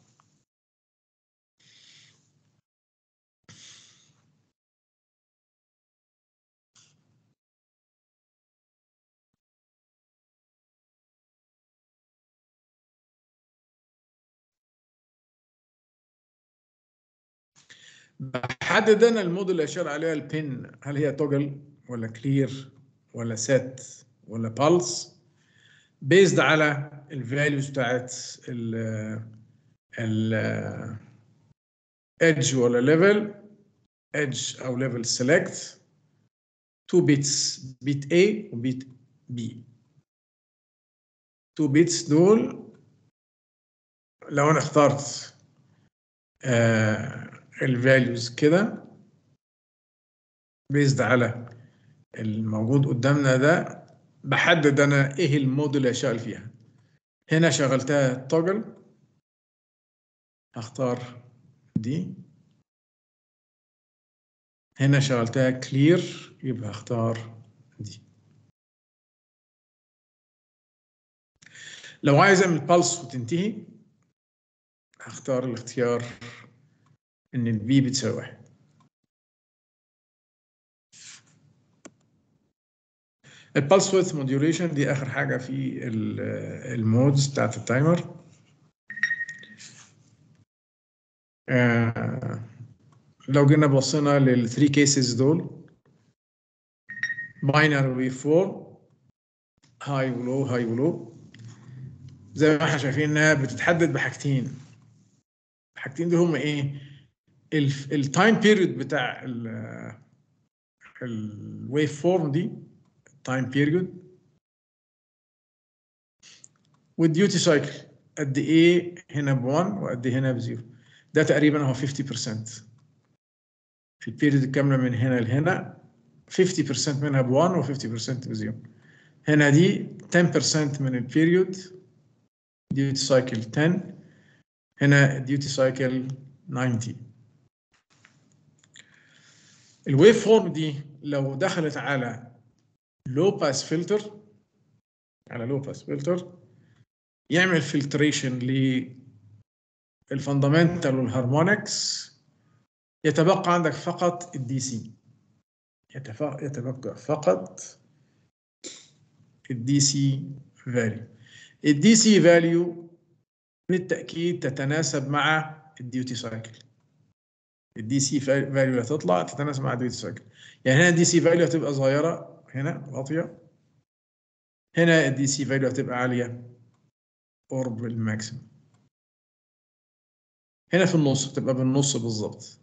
بحدد انا المود اللي اشار عليها البين هل هي توجل ولا كلير ولا سيت ولا بالس بيزد على الفاليوز بتاعت ال ال edge ولا ليفل edge او ليفل select two bits bit A و bit B two bits دول لو انا اخترت الفاليوز كده بيزد على الموجود قدامنا ده بحدد انا ايه المود اللي هشتغل فيها هنا شغلتها توجل هختار دي هنا شغلتها كلير يبقى هختار دي لو عايز اعمل بالس وتنتهي هختار الاختيار ان البي بتساوي واحد البلس ويث موديوليشن دي اخر حاجه في المودز بتاعت التايمر آه لو جينا بصينا للثري كيسز دول باينري ويف فورم هاي ولو هاي ولو زي ما احنا شايفين انها بتتحدد بحاجتين الحاجتين دول هما ايه التايم بيريود بتاع الويف فورم دي تايم بيريود والديوتي سايكل قد ايه هنا ب 1 وقد ايه هنا بزيرو ده تقريبا هو 50% في البيريود الكامله من هنا لهنا 50% منها ب 1 و50% بزيرو هنا دي 10% من البيريود ديوتي سايكل 10 هنا ديوتي سايكل 90 الويف فورم دي لو دخلت على لو باس فلتر على لو باس فلتر يعمل فلتريشن للفندامنتال والهارمونكس يتبقى عندك فقط الدي سي يتبقى فقط الدي سي فاليو الدي سي فاليو بالتاكيد تتناسب مع الديوتي سايكل الدي سي فاليو اللي هتطلع تتناسب مع الديوتي سايكل يعني هنا الدي سي فاليو هتبقى صغيره هنا واطيه هنا الدي سي فاليو هتبقى عاليه قرب الماكسيمم هنا في النص هتبقى بالنص بالظبط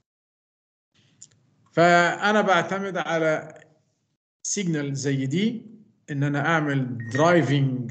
فانا بعتمد على سيجنال زي دي ان انا اعمل درايفنج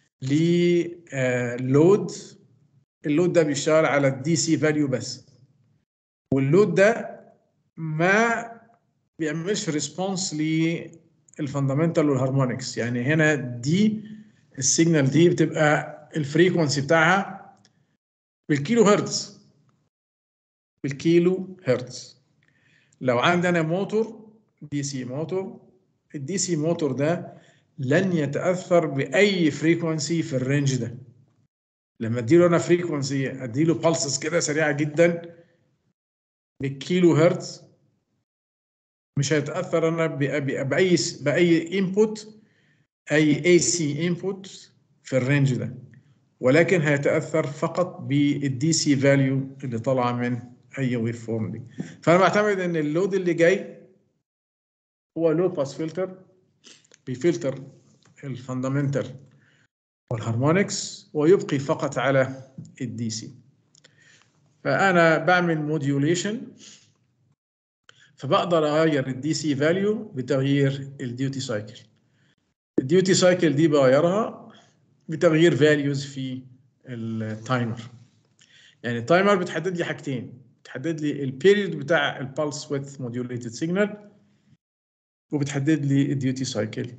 للود اللود ده بيشتغل على الدي سي فاليو بس واللود ده ما بيعملش ريسبونس للفاندامنتال والهارمونكس يعني هنا دي السيجنال دي بتبقى الفريكونسي بتاعها بالكيلو هرتز بالكيلو هرتز لو عندنا موتور دي سي موتور الدي سي موتور ده لن يتاثر باي فريكونسي في الرينج ده لما اديله انا فريكونسي اديله بالسز كده سريعه جدا بالكيلو هرتز مش هيتاثر انا باي باي انبوت اي اي سي انبوت في الرينج ده ولكن هيتاثر فقط بالدي سي فاليو اللي طالعه من اي ويف فورم دي فانا بعتمد ان اللود اللي جاي هو لو باس فلتر بيفلتر الفاندامنتال والهارمونكس ويبقي فقط على الدي سي فانا بعمل موديوليشن فبقدر اغير الدي سي فاليو بتغيير الديوتي سايكل الديوتي سايكل دي بغيرها بتغيير فاليوز في التايمر يعني التايمر بتحدد لي حاجتين بتحدد لي البيريود بتاع البلس ويث موديوليتد سيجنال وبتحدد لي الديوتي سايكل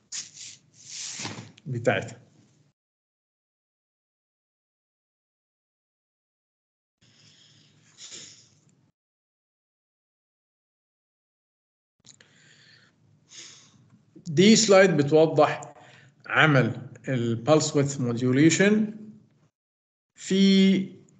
بتاعتها دي سلايد بتوضح عمل البلس ويث موديوليشن في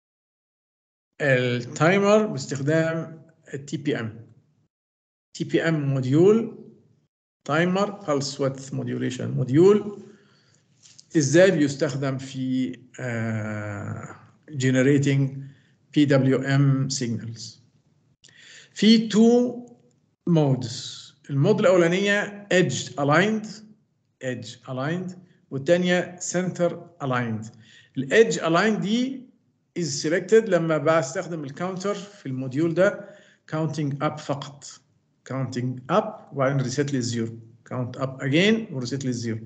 التايمر باستخدام التي بي ام تي بي ام موديول تايمر بلس ويث موديوليشن موديول ازاي بيستخدم في uh, generating بي دبليو ام سيجنالز في تو مودز المود الاولانيه edge aligned edge aligned والثانيه center aligned الايدج aligned دي is selected لما بستخدم الكاونتر في الموديول ده counting up فقط counting up وبعدين reset للزيرو count up again وريسيت للزيرو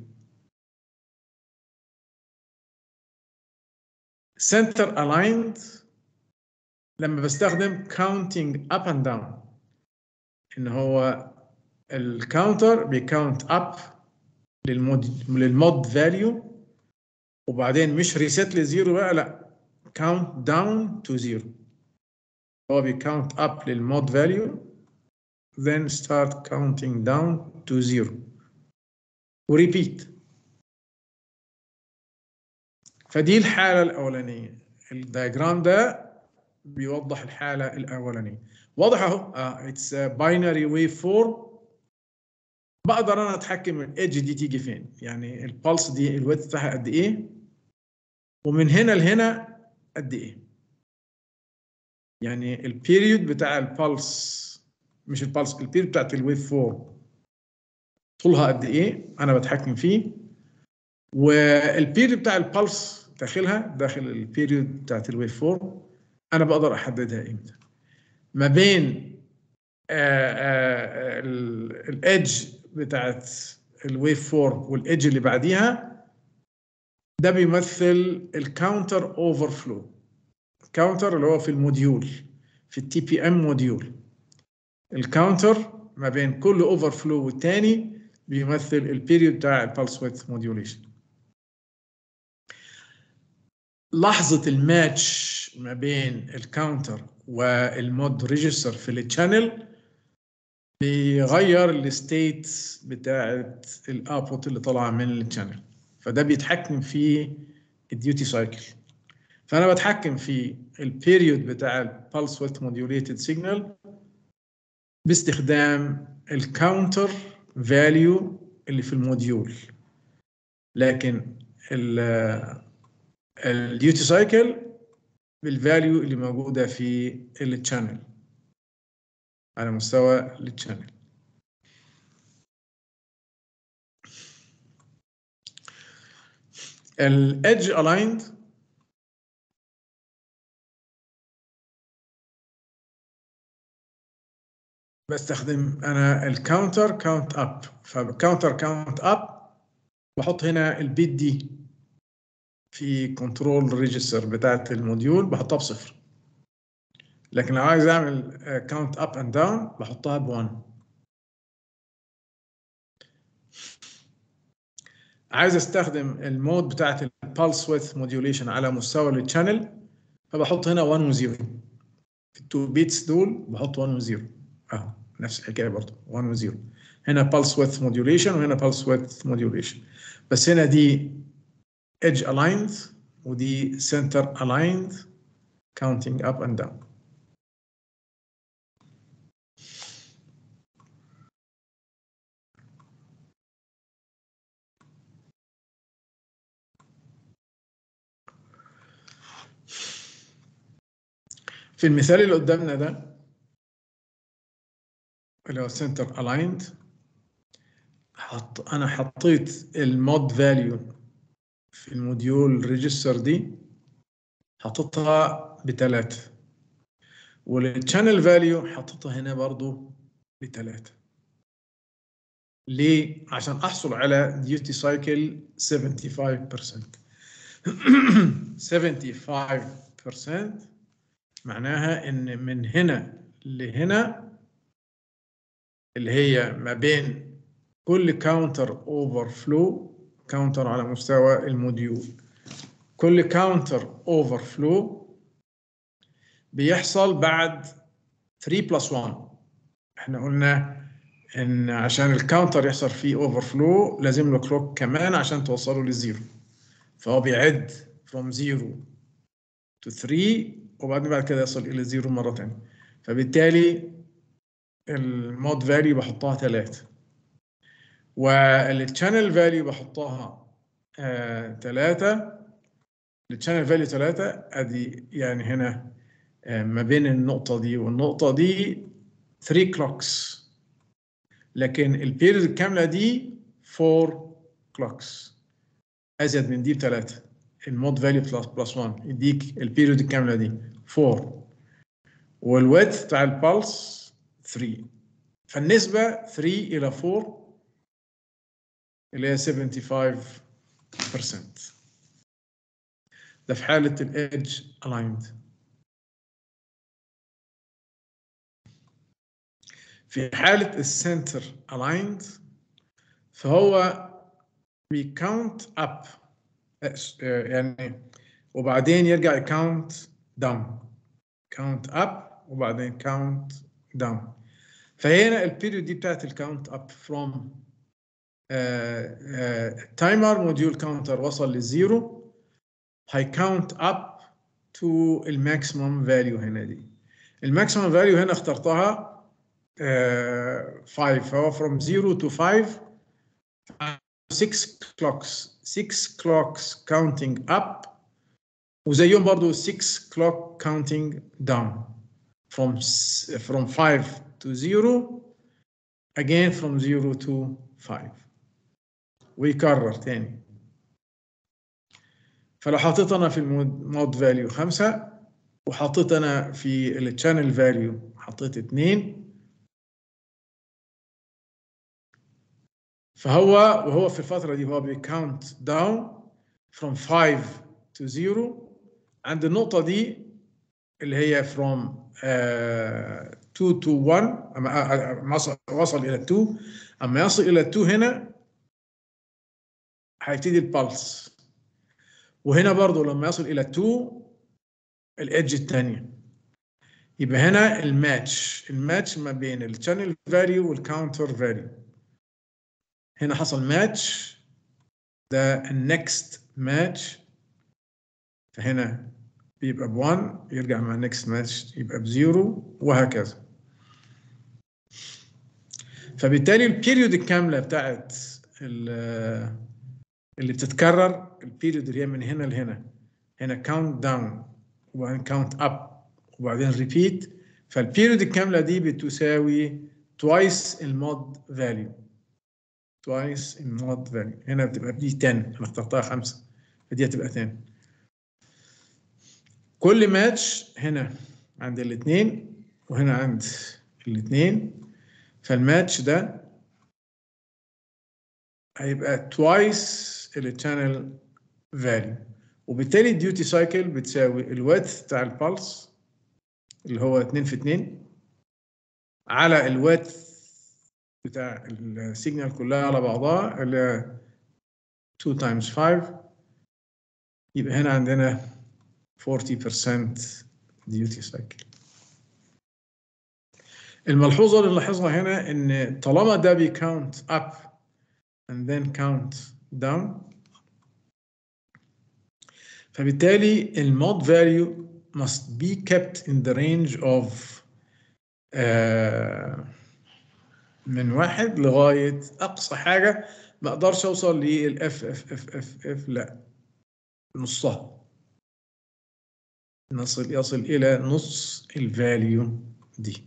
center aligned لما بستخدم counting up and down ان هو الكاونتر بيكاونت اب للمود للمود فاليو وبعدين مش ريسيت لزيرو بقى لا كاونت داون تو زيرو هو بيكاونت اب للمود فاليو then start counting down to zero وريبيت فدي الحالة الأولانية الدياجرام ده بيوضح الحالة الأولانية واضح أهو اه اتس باينري ويف فورم بقدر انا اتحكم الايدج دي تيجي فين يعني البلس دي الويت بتاعها قد ايه ومن هنا لهنا قد ايه يعني البيريود بتاع البلس مش البلس البيريود بتاعت الويف فورم طولها قد ايه انا بتحكم فيه والبيريود بتاع البلس داخلها داخل البيريود بتاعت الويف فورم انا بقدر احددها امتى ما بين الايدج بتاعت الويف فورم والايدج اللي بعديها ده بيمثل الكاونتر اوفر فلو الكاونتر اللي هو في الموديول في التي بي ام موديول الكاونتر ما بين كل اوفر فلو والتاني بيمثل البيريود بتاع البلس ويت موديوليشن لحظة الماتش ما بين الكاونتر والمود ريجستر في التشانل بيغير الستيت بتاعت الاوتبوت اللي طالعه من التشانل فده بيتحكم في الديوتي سايكل فانا بتحكم في البيريود بتاع البلس ويت موديوليتد سيجنال باستخدام الكاونتر فاليو اللي في الموديول لكن الديوتي سايكل بالفاليو اللي موجوده في التشانل على مستوى التشانل الادج الايند بستخدم انا الكاونتر كاونت اب فكاونتر كاونت اب بحط هنا البيت دي في كنترول ريجستر بتاعت الموديول بحطها بصفر لكن لو عايز اعمل كاونت اب اند داون بحطها ب 1 عايز استخدم المود بتاعت البالس ويث موديوليشن على مستوى التشانل فبحط هنا 1 و 0 في التو بيتس دول بحط 1 و 0 اهو نفس الحكايه برضه 1 و 0 هنا pulse width modulation وهنا pulse width modulation بس هنا دي edge aligned ودي center aligned counting up and down في المثال اللي قدامنا ده اللي هو center aligned حط انا حطيت المود فاليو في الموديول ريجستر دي حطيتها بتلاتة والchannel فاليو حطيتها هنا برضو بتلاتة ليه؟ عشان احصل على duty cycle 75% 75% معناها ان من هنا لهنا اللي هي ما بين كل كاونتر اوفر فلو كاونتر على مستوى الموديول كل كاونتر اوفر فلو بيحصل بعد 3 بلس 1 احنا قلنا ان عشان الكاونتر يحصل فيه اوفر فلو لازم له كلوك كمان عشان توصله للزيرو فهو بيعد from 0 to 3 وبعدين بعد كده يصل الى زيرو مره ثانيه فبالتالي المود فاليو بحطها 3 والتشانل فاليو بحطها 3 التشانل فاليو 3 ادي يعني هنا آه، ما بين النقطة دي والنقطة دي 3 clocks لكن البيريود الكاملة دي 4 clocks أزيد من دي بثلاثة المود فاليو بلس بلس 1 يديك البيريود الكاملة دي 4 والويدث بتاع البلس 3 فالنسبة 3 إلى 4 اللي هي 75% ده في حالة الإدج aligned في حالة السنتر aligned فهو بيكاونت اب يعني وبعدين يرجع يكاونت داون كاونت اب وبعدين كاونت داون فهنا البيريود دي بتاعت الكاونت اب فروم تايمر موديول كاونتر وصل للزيرو هيكاونت اب تو الماكسيمم فاليو هنا دي الماكسيمم فاليو هنا اخترتها 5 فهو from 0 to 5 6 clocks 6 clocks counting up وزيهم برضو 6 clock counting down from from 5 to 0 again from 0 to 5 ويكرر تاني فلو حطيت انا في المود فاليو 5 وحطيت انا في التشانل فاليو حطيت 2 فهو وهو في الفترة دي هو بيكاونت داون from 5 to 0 عند النقطة دي اللي هي from uh, 2 to 1 أما وصل إلى 2 أما يصل إلى 2 هنا هيبتدي البلس وهنا برضو لما يصل إلى 2 الإدج الثانية يبقى هنا الماتش الماتش ما بين الشانل فاليو والكاونتر فاليو هنا حصل ماتش ده النكست ماتش فهنا بيبقى ب1 يرجع مع النكست ماتش يبقى بزيرو وهكذا فبالتالي البيريود الكامله بتاعت اللي بتتكرر البيريود اللي هي من هنا لهنا هنا كاونت داون وبعدين كاونت اب وبعدين ريبيت فالبيريود الكامله دي بتساوي توايس المود فاليو twice in mod value هنا بتبقى دي 10 انا اخترتها 5 فدي هتبقى 10 كل ماتش هنا عند الاثنين وهنا عند الاثنين فالماتش ده هيبقى twice التشانل فاليو وبالتالي الديوتي سايكل بتساوي الويدث بتاع البلس اللي هو 2 في 2 على الويدث بتاع السيجنال كلها على بعضها اللي 2 times 5 يبقى هنا عندنا 40% duty cycle الملحوظة اللي نلاحظها هنا إن طالما ده بيكاونت up and then count down فبالتالي المود value must be kept in the range of uh, من واحد لغاية أقصى حاجة ما أقدرش أوصل للإف إف إف إف إف لا نصها نصل يصل إلى نص الفاليو دي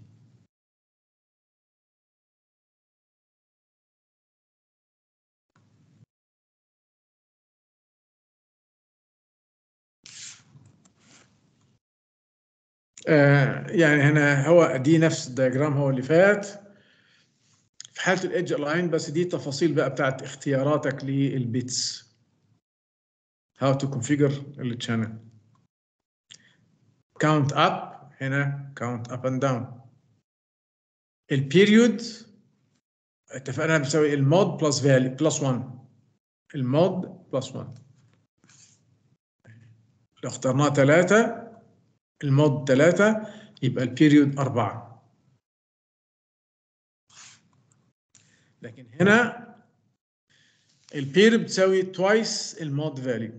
آه يعني هنا هو دي نفس الدياجرام هو اللي فات في حاله الايدج الاين بس دي تفاصيل بقى بتاعت اختياراتك للبيتس how to configure الشانل count up هنا count up and down البيريود اتفقنا بنساوي المود بلس فاليو بلس 1 المود بلس 1 لو اخترناه 3 المود 3 يبقى البيريود 4 لكن هنا البير بتساوي توايس المود فاليو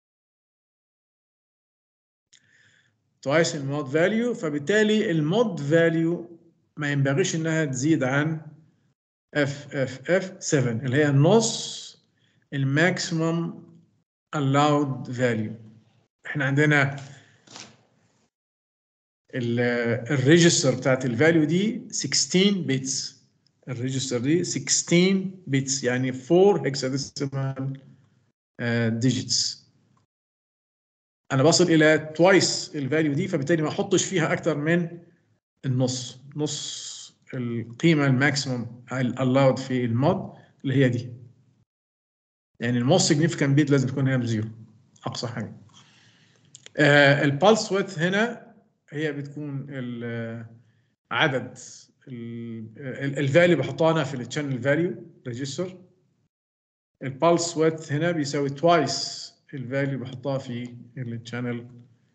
توايس المود فاليو فبالتالي المود فاليو ما ينبغيش انها تزيد عن اف اف اف 7 اللي هي نص الماكسيمم allowed value احنا عندنا الريجستر بتاعت الفاليو دي 16 بيتس الريجستر دي 16 بيتس يعني 4 هكساديسيمال ديجيتس انا بصل الى توايس الفاليو دي فبالتالي ما احطش فيها اكتر من النص نص القيمه الماكسيموم الاود في المود اللي هي دي يعني الموست سيجنيفيكانت بيت لازم تكون هنا بزيرو اقصى حاجه آه البالس ويت هنا هي بتكون عدد الفاليو بحطها انا في التشانل فاليو ريجستر البالس ويت هنا بيساوي توايس الفاليو بحطها في التشانل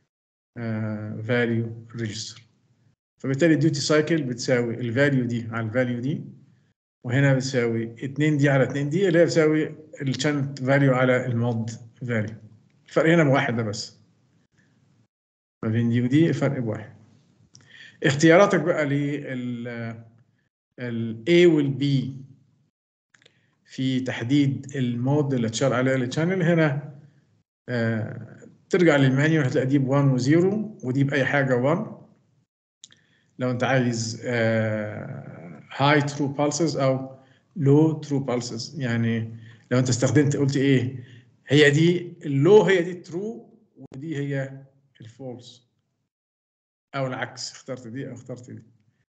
فاليو ريجستر فبالتالي الديوتي سايكل بتساوي الفاليو دي على الفاليو دي وهنا بتساوي 2 دي على 2 دي اللي هي بتساوي الشانت فاليو على المود فاليو الفرق هنا بواحد ده بس ما بين دي ودي الفرق بواحد اختياراتك بقى لل ال A وال B في تحديد المود اللي اتشار عليه الشانل هنا آه ترجع للمانيو هتلاقي دي ب 1 و 0 ودي بأي حاجة 1 لو انت عايز هاي ترو بالسز او لو ترو بالسز يعني لو انت استخدمت قلت ايه هي دي اللو هي دي الترو ودي هي الفولس او العكس اخترت دي او اخترت دي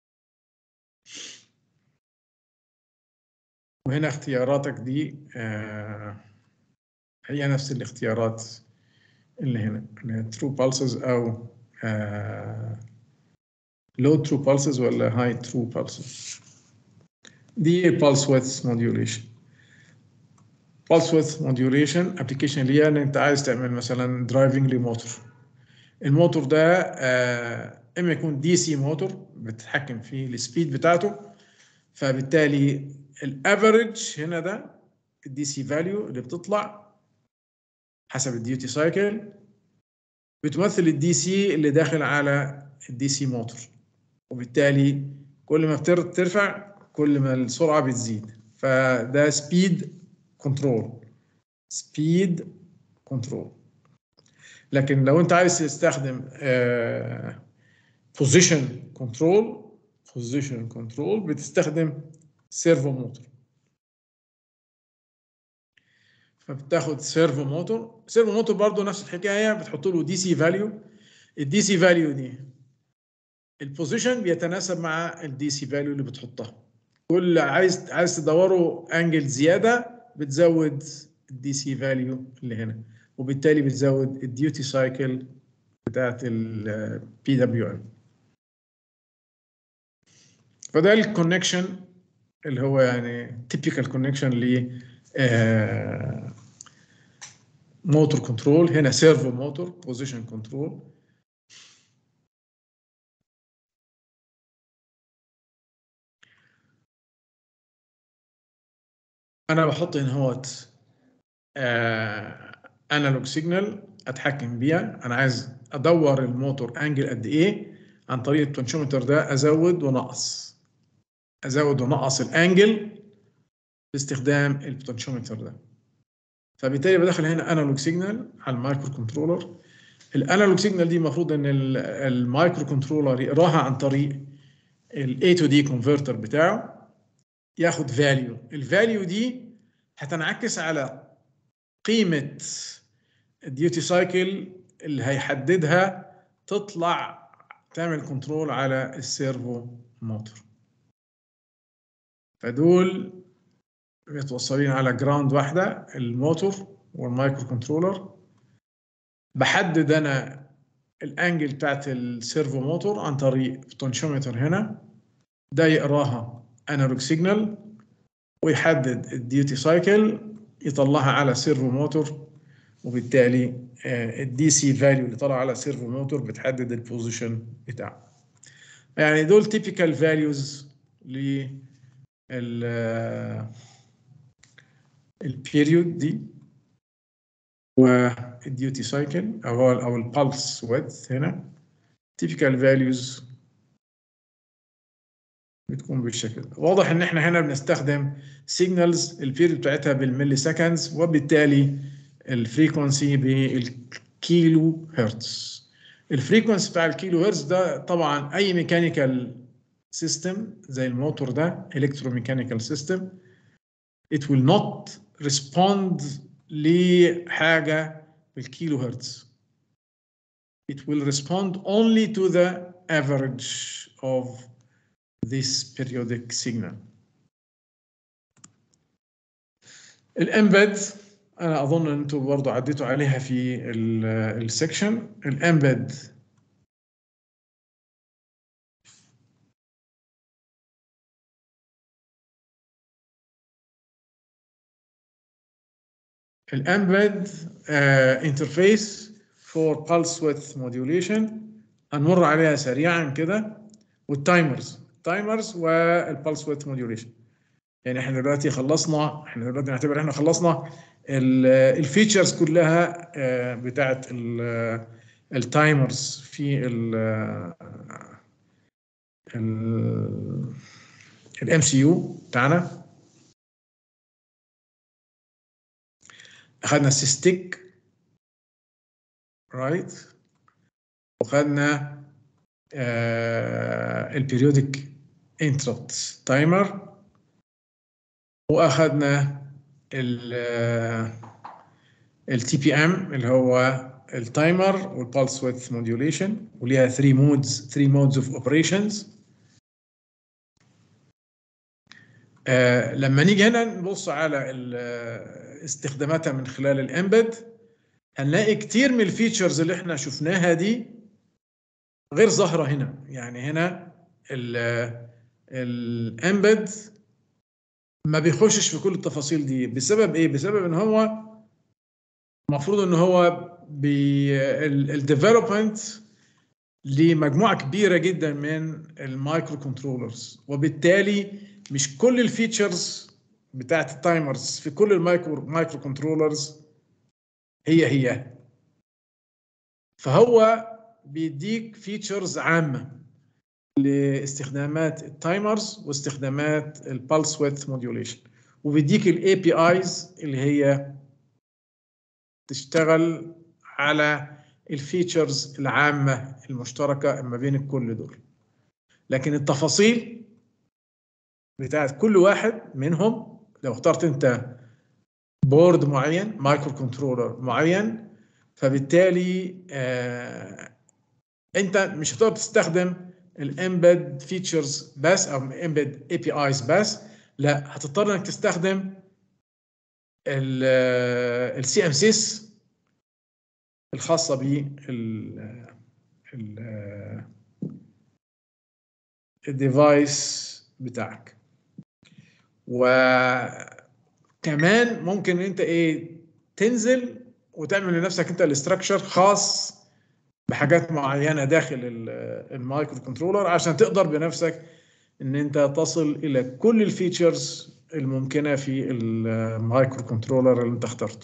وهنا اختياراتك دي آه هي نفس الاختيارات اللي هنا اللي هي true pulses او آه low true pulses ولا high true pulses دي pulse width modulation pulse width modulation application ليها ان انت عايز تعمل مثلا driving لموتور الموتور ده آه اما يكون دي سي موتور بتتحكم في السبيد بتاعته فبالتالي الافريج هنا ده الدي سي فاليو اللي بتطلع حسب الديوتي سايكل بتمثل الدي سي اللي داخل على الدي سي موتور وبالتالي كل ما بترفع كل ما السرعه بتزيد فده سبيد كنترول سبيد كنترول لكن لو انت عايز تستخدم بوزيشن كنترول بوزيشن كنترول بتستخدم سيرفو موتور فبتاخد سيرفو موتور سيرفو موتور برضه نفس الحكايه بتحط له دي سي فاليو الدي سي فاليو دي البوزيشن بيتناسب مع الدي سي فاليو اللي بتحطها كل عايز عايز تدوره انجل زياده بتزود الدي سي فاليو اللي هنا وبالتالي بتزود الديوتي سايكل بتاعت البي دبليو ام فده الكونكشن اللي هو يعني تيبيكال كونكشن ل موتور كنترول هنا سيرفو موتور بوزيشن كنترول انا بحط هنا هوت انالوج سيجنال اتحكم بيها انا عايز ادور الموتور انجل قد ايه عن طريق البوتنشيومتر ده ازود ونقص ازود ونقص الانجل باستخدام البوتنشيومتر ده فبالتالي بدخل هنا انالوج سيجنال على المايكرو كنترولر الانالوج سيجنال دي المفروض ان المايكرو كنترولر يقراها عن طريق الاي تو دي كونفرتر بتاعه ياخد فاليو الفاليو دي هتنعكس على قيمه الديوتي سايكل اللي هيحددها تطلع تعمل كنترول على السيرفو موتور فدول متوصلين على جراوند واحدة الموتور والمايكرو كنترولر بحدد أنا الأنجل بتاعت السيرفو موتور عن طريق بوتنشيومتر هنا ده يقراها انالوج سيجنال ويحدد الديوتي سايكل يطلعها على سيرفو موتور وبالتالي الدي سي فاليو اللي طلع على سيرفو موتور بتحدد البوزيشن بتاعه يعني دول تيبيكال فاليوز ل البيريود دي والديوتي سايكل او او البلس ويدث هنا تيبيكال فاليوز بتكون بالشكل ده واضح ان احنا هنا بنستخدم سيجنالز البيريود بتاعتها بالملي سكندز وبالتالي الفريكونسي بالكيلو هرتز الفريكونسي بتاع الكيلو هرتز ده طبعا اي ميكانيكال سيستم زي الموتور ده الكتروميكانيكال سيستم it will not respond لحاجه بالكيلو هرتز it will respond only to the average of this periodic signal الامبد انا اظن ان انتم برضه عديتوا عليها في السكشن الامبد الامبد انترفيس فور pulse width modulation هنمر عليها سريعا كده والتايمرز التايمرز والبلس ويدث موديوليشن يعني احنا دلوقتي خلصنا احنا دلوقتي نعتبر احنا خلصنا الفيتشرز كلها بتاعت التايمرز في ال الام سي يو بتاعنا اخذنا السيستيك رايت وخدنا البيريودك انتربت تايمر واخذنا التي بي ام اللي هو التايمر والبلس ويدث موديوليشن وليها 3 مودز 3 مودز اوف اوبريشنز لما نيجي هنا نبص على استخداماتها من خلال الامبد هنلاقي كتير من الفيتشرز اللي احنا شفناها دي غير ظاهره هنا يعني هنا الامبد ما بيخشش في كل التفاصيل دي بسبب ايه بسبب ان هو المفروض ان هو الديفلوبمنت لمجموعه كبيره جدا من المايكرو كنترولرز وبالتالي مش كل الفيتشرز بتاعت التايمرز في كل المايكرو مايكرو كنترولرز هي هي فهو بيديك فيتشرز عامه لاستخدامات التايمرز واستخدامات البلس ويدث موديوليشن وبيديك الاي بي ايز اللي هي تشتغل على الفيتشرز العامه المشتركه ما بين الكل دول لكن التفاصيل بتاعت كل واحد منهم لو اخترت انت بورد معين مايكرو كنترولر معين فبالتالي آه انت مش هتقدر تستخدم الامبد فيتشرز بس او امبد اي بي ايز بس لا هتضطر انك تستخدم السي ام سيس الخاصه بال الديفايس بتاعك وكمان ممكن انت ايه تنزل وتعمل لنفسك انت الاستراكشر خاص بحاجات معينه داخل المايكرو كنترولر عشان تقدر بنفسك ان انت تصل الى كل الفيتشرز الممكنه في المايكرو كنترولر اللي انت اخترته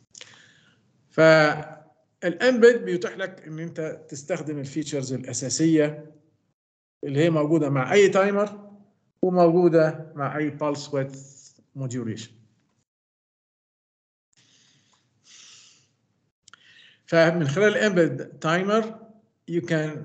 فالامبد بيتيح لك ان انت تستخدم الفيتشرز الاساسيه اللي هي موجوده مع اي تايمر وموجوده مع اي pulse width modulation فمن خلال الامبد تايمر يو كان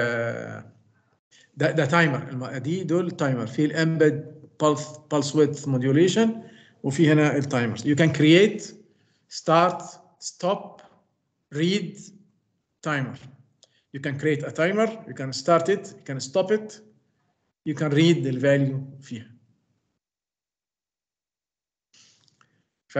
ده ده تايمر دي دول تايمر في الامبد pulse pulse width modulation وفي هنا التايمرز you can create start stop read timer you can create a timer you can start it you can stop it you can read the value فيها ف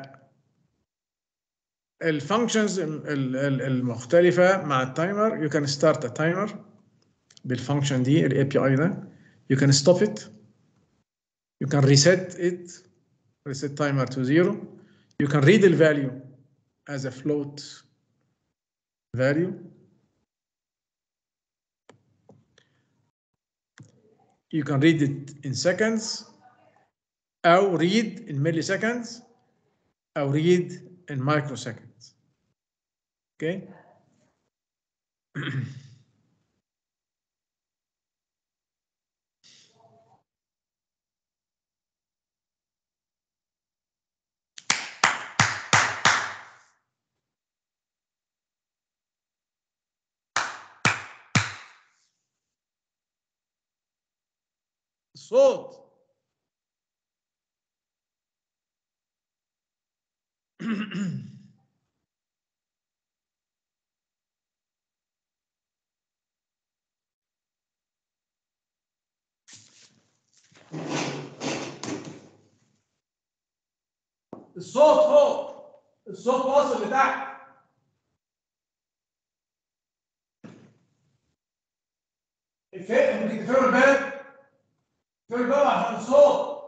الفانكشنز المختلفة مع التايمر you can start a timer بالفانكشن دي الاي بي اي ده you can stop it you can reset it reset timer to zero you can read the value as a float value you can read it in seconds أو read in milliseconds أو read in microseconds. Okay? الصوت الصوت فوق الصوت واصل لتحت الفرق ممكن تفرق البلد تفرق البلد عشان الصوت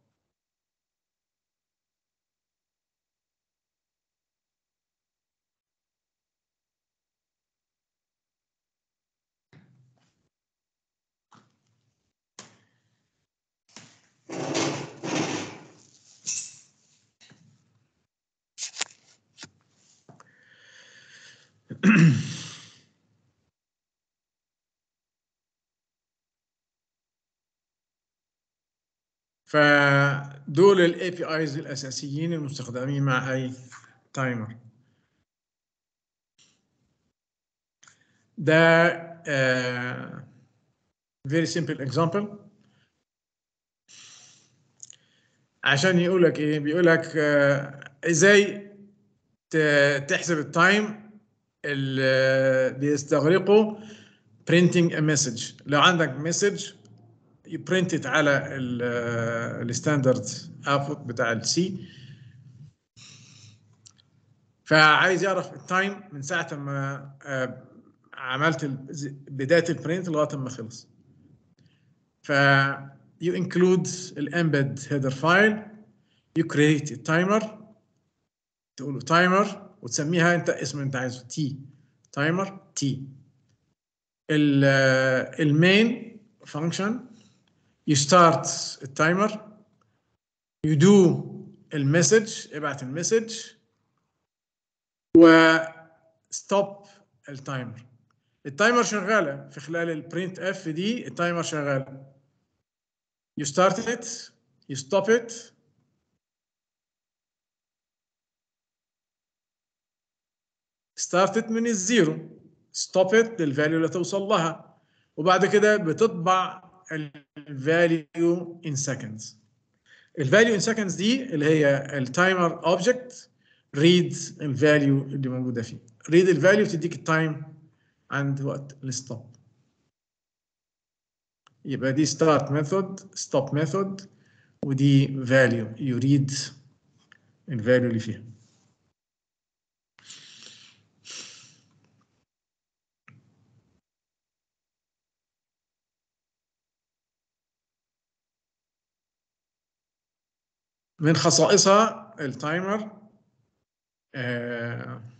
فدول الاي بي ايز الاساسيين المستخدمين مع اي تايمر ده uh, very simple example عشان يقول لك ايه بيقول لك uh, ازاي ت- تحسب التايم اللي بيستغرقه printing a message لو عندك message يبرنتد على الستاندرد اوتبوت بتاع السي فعايز يعرف التايم من ساعه ما آه، عملت ال- بدايه البرنت لغايه ما خلص ف you include الامبد header file you create a timer تقول له timer وتسميها انت اسم انت عايزه تي تايمر تي المين فانكشن you start التايمر you do المسج ابعت المسج و stop التايمر التايمر شغاله في خلال البرنت اف دي التايمر شغال you start it you stop it start it من الزيرو stop it للفاليو اللي توصل لها وبعد كده بتطبع الفاليو in seconds الفاليو in seconds دي اللي هي التايمر اوبجكت ريد الفاليو اللي موجوده فيه ريد الفاليو تديك التايم عند وقت الستوب يبقى دي start method stop method ودي value يريد الفاليو اللي فيها من خصائصها التايمر آه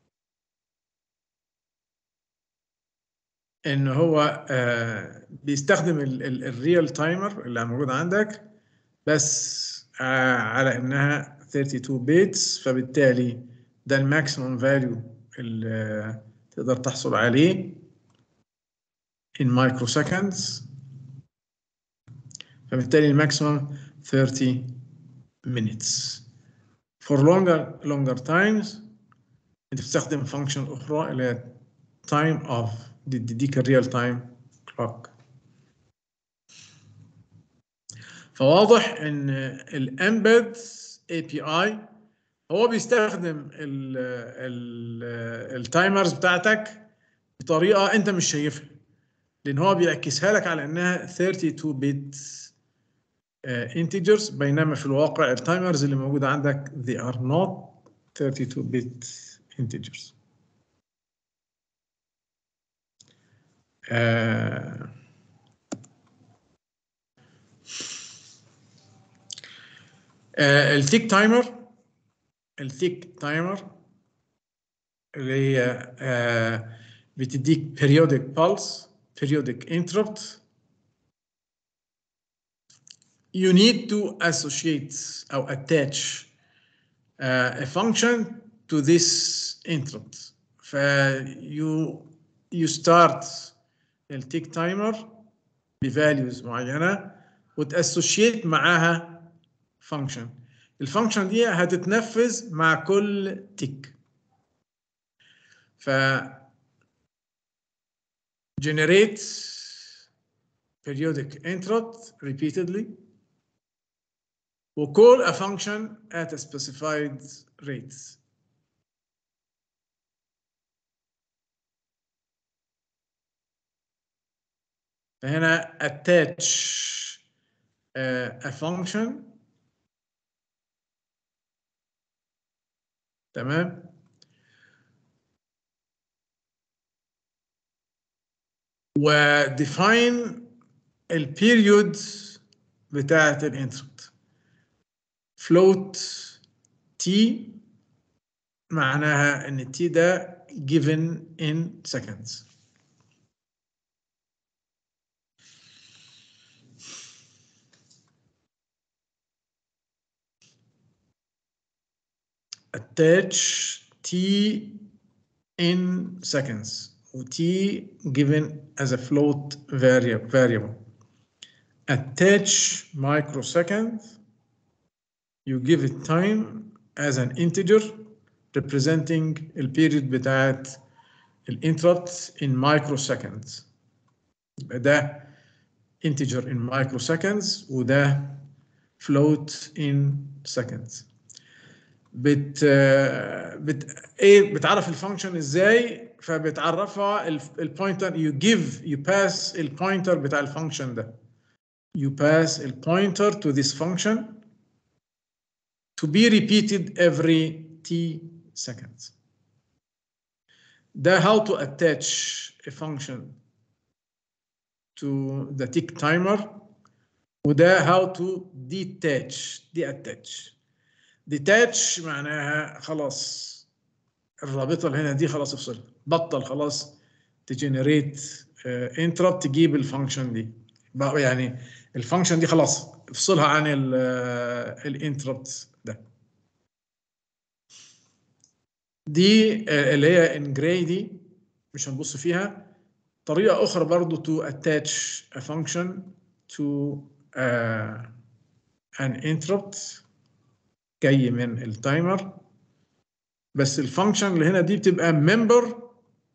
ان هو آه بيستخدم الريال تايمر اللي موجود عندك بس آه على انها 32 بيتس فبالتالي ده الماكسيموم فاليو اللي تقدر تحصل عليه in microseconds فبالتالي الماكسيموم 30 minutes for longer longer times انت بتستخدم فانكشن اخرى اللي هي time of دي تديك الريال تايم كلوك فواضح ان الامبد اي بي اي هو بيستخدم التايمرز بتاعتك بطريقه انت مش شايفها لان هو بيعكسها لك على انها 32 بت integers بينما في الواقع التايمرز اللي موجوده عندك they are not 32 bit integers آه آه التيك تايمر التيك تايمر اللي هي آه بتديك periodic pulse periodic interrupt you need to associate or attach uh, a function to this interrupt. ف you you start التيك تايمر بفاليوز معينه وتاسوشيت معاها فانكشن الفانكشن دي هتتنفذ مع كل تيك ف generate periodic interrupt repeatedly و call a function at a specified rate فهنا attach uh, a function تمام وديفاين البيريود بتاعة الانتربت float t معناها ان t ده given in seconds attach t in seconds و t given as a float vari- variable attach microsecond you give it time as an integer representing البيريود بتاعت الانتربت in microseconds يبقى ده integer in microseconds وده float in seconds بت بت ايه بتعرف الفانكشن ازاي فبتعرفها البوينتر يو جيف يو باس البوينتر بتاع الفانكشن ده you pass a pointer to this function to be repeated every t seconds. ده how to attach a function to the tick timer وده how to detach detach detach معناها خلاص الرابطة اللي هنا دي خلاص افصل بطل خلاص تجنريت انتربت تجيب الفانكشن دي بقى يعني الفانكشن دي خلاص افصلها عن الانتربت ده دي اللي هي ان جراي دي مش هنبص فيها طريقة أخرى برضو to attach a function to uh, an interrupt جاي من التايمر بس الفانكشن اللي هنا دي بتبقى member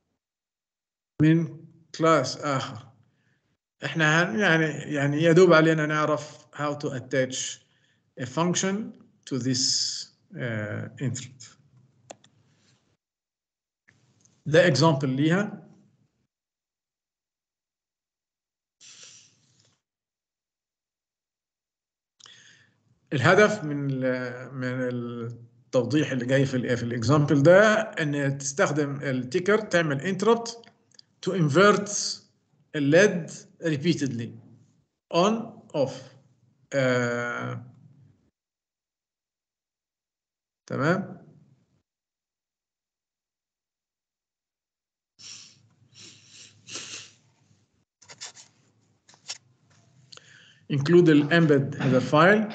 من كلاس آخر احنا هن يعني يعني يا دوب علينا نعرف how to attach a function to this uh, interrupt ده example ليها الهدف من ال من التوضيح اللي جاي في ال في الاكزامبل ده ان تستخدم التيكر تعمل انتربت to invert الليد repeatedly on off uh, تمام include the embed header file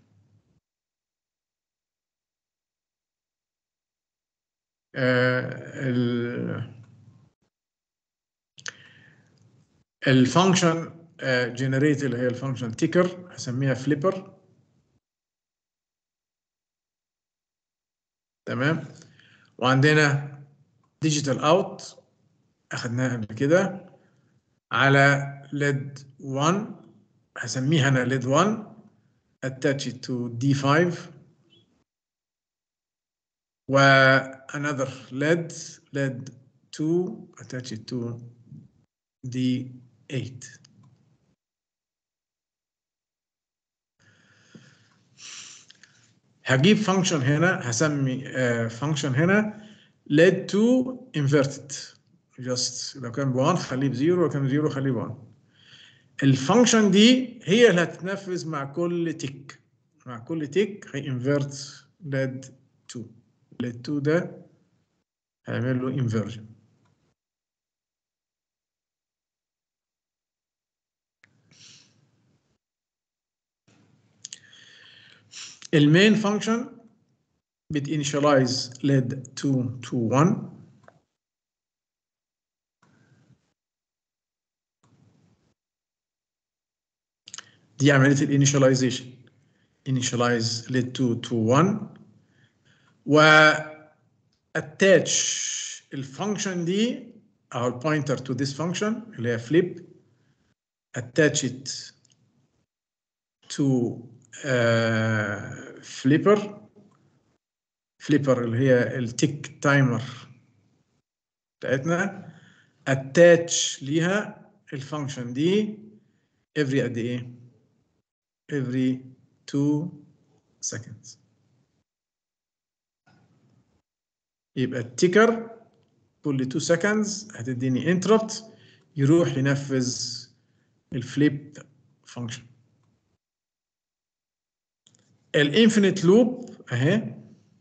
الفانكشن جنريت اللي هي الفانكشن تيكر هسميها فليبر تمام وعندنا ديجيتال اوت اخدناها قبل كده على ليد 1 هسميها انا ليد 1 attach it to D5 و another LED LED 2 attach it to D8 هجيب فانكشن هنا هسمي فانكشن هنا LED 2 inverted just لو كان ب 1 خليه بزيرو لو كان بزيرو خليه ب 1 الفانكشن دي هي اللي هتتنفذ مع كل تيك مع كل تيك هينفرت LED 2 LED 2 ده هيعمل له انفيرجن المين فانكشن بتinitialize LED 2 to 1 دي عمليه الانيشاليزيشن initialize LED 2 to 1 و attach الفانكشن دي او البوينتر to this function اللي هي flip attach it to uh, flipper flipper اللي هي التيك تايمر بتاعتنا attach ليها الفانكشن دي every قد ايه every 2 seconds يبقى التيكر كل 2 seconds هتديني interrupt يروح ينفذ الفليب فانكشن الانفينيت لوب اهي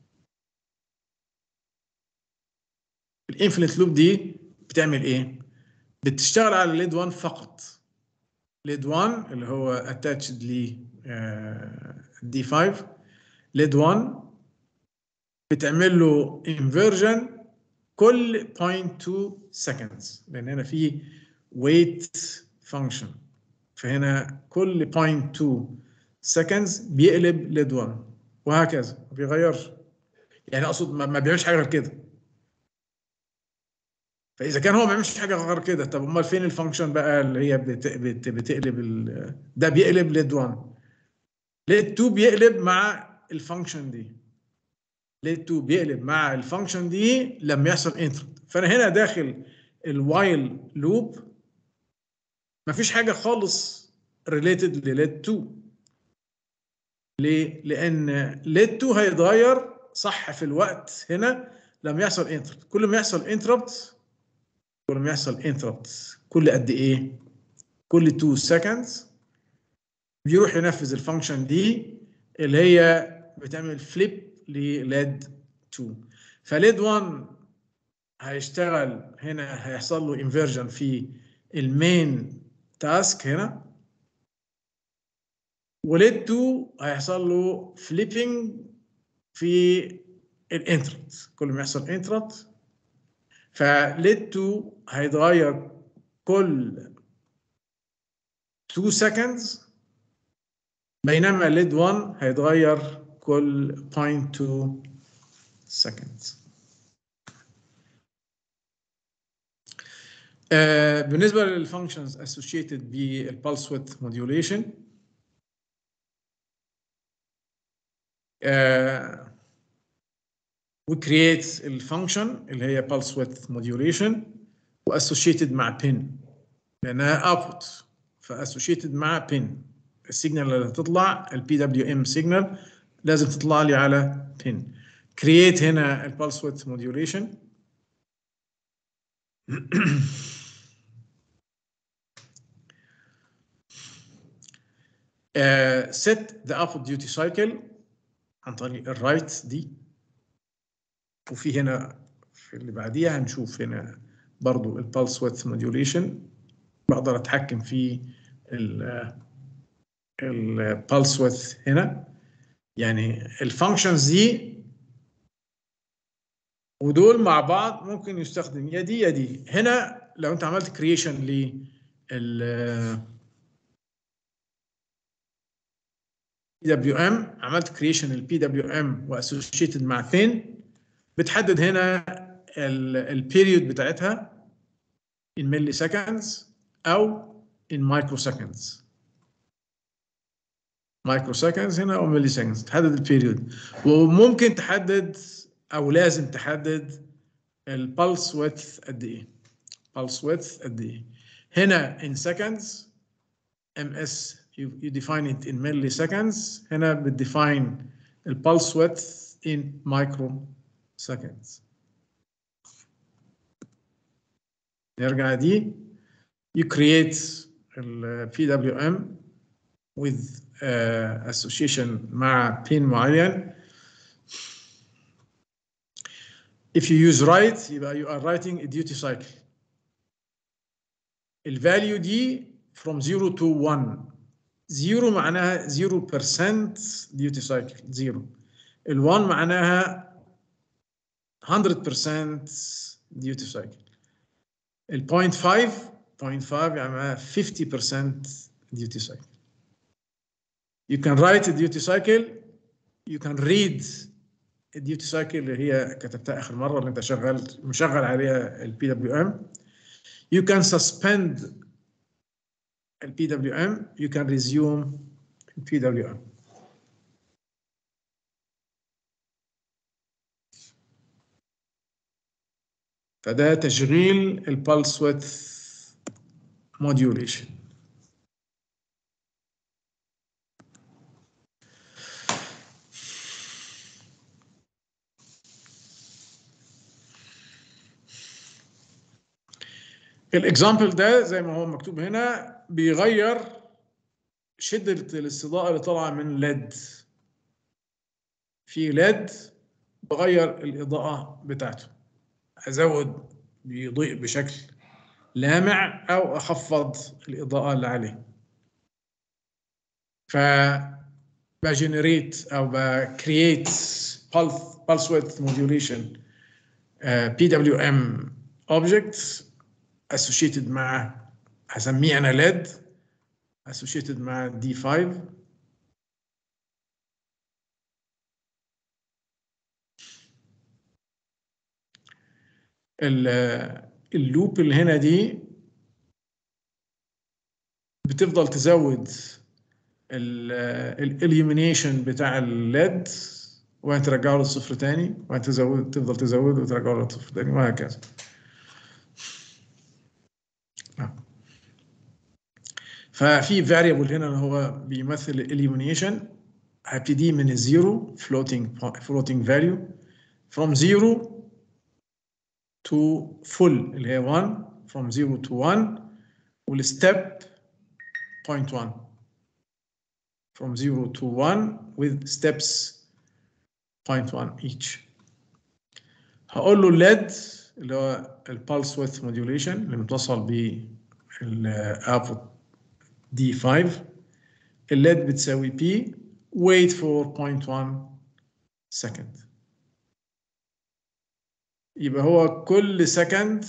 الانفينيت لوب دي بتعمل ايه؟ بتشتغل على ليد 1 فقط ليد 1 اللي هو اتاتشد ل دي 5 ليد 1 بتعمل له انفيرجن كل 0.2 seconds لان هنا في wait function فهنا كل 0.2 seconds بيقلب ليد 1 وهكذا ما بيغيرش يعني اقصد ما بيعملش حاجه غير كده فاذا كان هو ما بيعملش حاجه غير كده طب امال فين الفانكشن بقى اللي هي بت... بت... بتقلب ال... ده بيقلب ليد 1 ليد 2 بيقلب مع الفانكشن دي ليد 2 بيقلب مع الفانكشن دي لما يحصل انتربت فانا هنا داخل الوايل لوب مفيش حاجه خالص ريليتد لليد 2 ليه؟ لان ليد 2 هيتغير صح في الوقت هنا لما يحصل انتربت كل ما يحصل انتربت كل ما يحصل انتربت كل قد ايه كل 2 seconds بيروح ينفذ الفانكشن دي اللي هي بتعمل فليب لليد 2 فليد 1 هيشتغل هنا هيحصل له انفيرجن في المين تاسك هنا وليد 2 هيحصل له فليبنج في الانتربت كل ما يحصل انتربت فليد 2 هيتغير كل 2 seconds بينما ليد 1 هيتغير كل 0.2 seconds آه بالنسبة للفانكشنز associated بالpulse width modulation آه we create الفانكشن اللي هي pulse width modulation وassociated مع pin لانها output فassociated مع pin السيجنال اللي هتطلع البي دبليو ام سيجنال لازم تطلع لي على pin create هنا البلس width modulation uh, set the output duty cycle عن طريق الرايت دي وفي هنا في اللي بعديها هنشوف هنا برضو البلس width modulation بقدر اتحكم في البلس width هنا يعني الفانكشنز دي ودول مع بعض ممكن يستخدم يا دي يا دي هنا لو انت عملت كرييشن لل بي دبليو ام عملت كرييشن للبي دبليو ام واسوشيتد مع بين بتحدد هنا البيريود بتاعتها in milliseconds او in microseconds مايكرو سكندز هنا او ملي سكندز تحدد البيريود وممكن تحدد او لازم تحدد البلس ويدث قد ايه pulse width قد ايه هنا in seconds ms you, you define it in milliseconds هنا بتديفاين البلس width in microseconds نرجع دي you create ال PWM with uh, association مع pin معين if you use write يبقى you are writing a duty cycle الفاليو دي from 0 to 1 0 معناها 0% duty cycle 0 ال 1 معناها 100% duty cycle ال 0.5 0.5 يعني معناها 50% duty cycle you can write a duty cycle you can read الديوتي سايكل اللي هي كتبتها اخر مره اللي انت شغال مشغل عليها البي دبليو ام you can suspend ال PWM you can resume ال PWM فده تشغيل البلس ويدث modulation الاكزامبل ده زي ما هو مكتوب هنا بيغير شدة الاستضاءة اللي طالعة من ليد في ليد بغير الإضاءة بتاعته أزود بيضيء بشكل لامع أو أخفض الإضاءة اللي عليه ف بجنريت أو بكرييت pulse pulse width modulation uh, PWM object associated مع هسميه انا LED associated مع D5 اللوب اللي هنا دي بتفضل تزود الاليمينيشن بتاع الليد وبعدين ترجعه للصفر تاني وبعدين تزود تفضل تزود وترجعه للصفر تاني وهكذا ففي فاريبل هنا اللي هو بيمثل الاليمينيشن هبتدي من الزيرو floating floating value from zero to full اللي هي 1 from 0 to 1 والستep 0.1 from 0 to 1 with steps 0.1 each هقول له الليد اللي هو البulse width modulation اللي متصل بالاوتبوت D5 الليد بتساوي P wait for 0.1 second يبقى هو كل سكند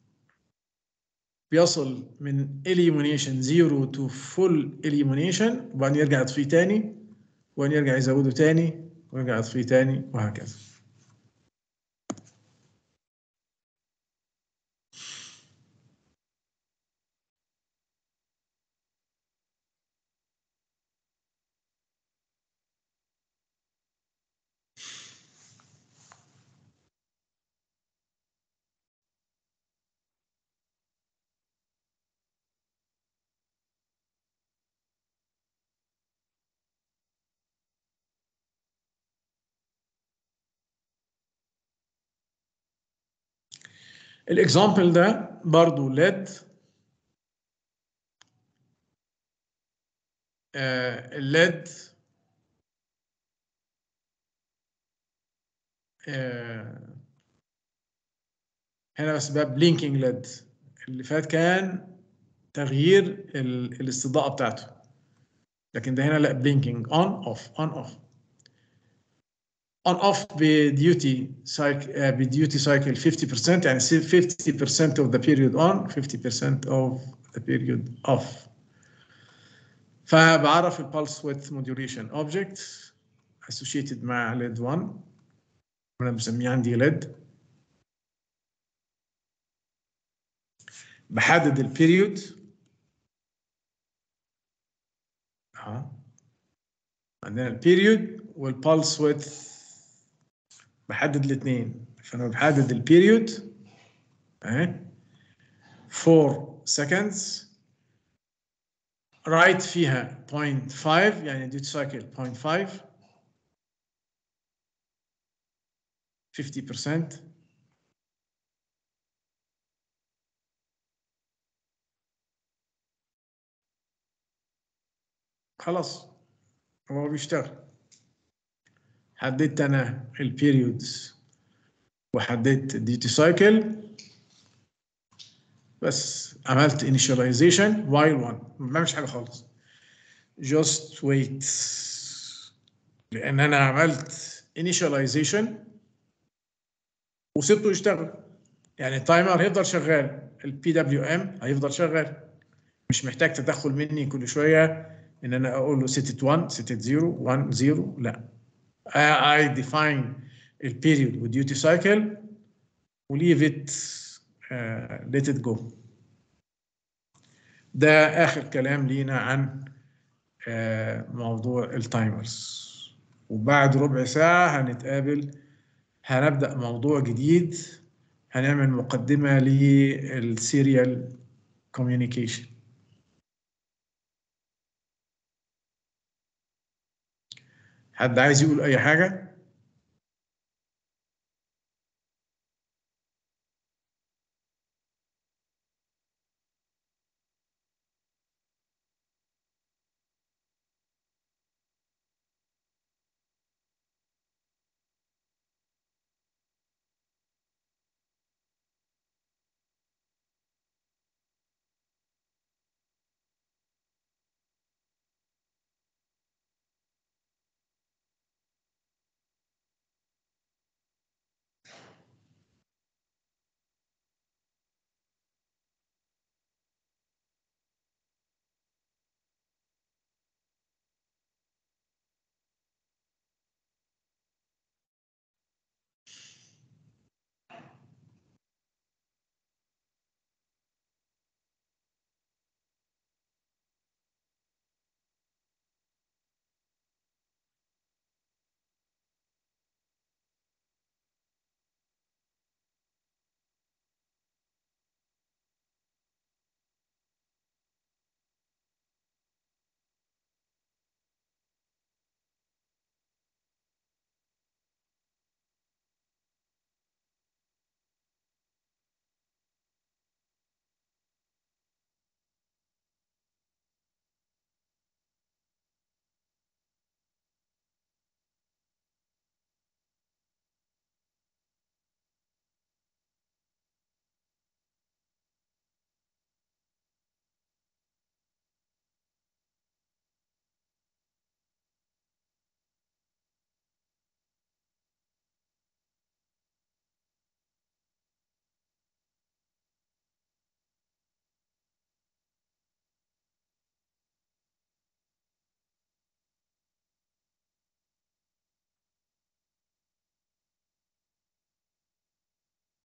بيصل من illumination 0 to full illumination وبعدين يرجع يطفيه تاني وبعدين يرجع يزوده تاني ويرجع يطفيه تاني وهكذا الاكزامبل ده برضو ليد الليد هنا بس بقى بلينكينج ليد اللي فات كان تغيير ال- الاستضاءة بتاعته لكن ده هنا لا بلينكينج اون اوف اون اوف اون اوف بديوتي سايكل بديوتي سايكل 50% يعني 50% of the period on 50% of the period off فبعرف البلس ويدث موديوليشن اوبجكت associated مع ليد 1 انا بسميه عندي ليد بحدد البيريود اه عندنا البيريود والبلس ويدث بحدد الاثنين فانا بحدد البيريود اهي 4 seconds رايت فيها 0.5 يعني ديوتي سايكل 0.5 50% خلاص هو بيشتغل حددت انا البيريودز وحددت الديوتي سايكل بس عملت initialization while one ما بعملش حاجه خالص just wait لان انا عملت initialization وسبته يشتغل يعني التايمر هيفضل شغال البي دبليو ام هيفضل شغال مش محتاج تدخل مني كل شويه ان انا اقول له set it 1 set it 0 1 0 لا I define البيريود والديوتي سايكل وليف ات let it go ده اخر كلام لينا عن آه، موضوع التايمرز وبعد ربع ساعة هنتقابل هنبدأ موضوع جديد هنعمل مقدمة للسيريال كوميونيكيشن حد عايز يقول أي حاجة؟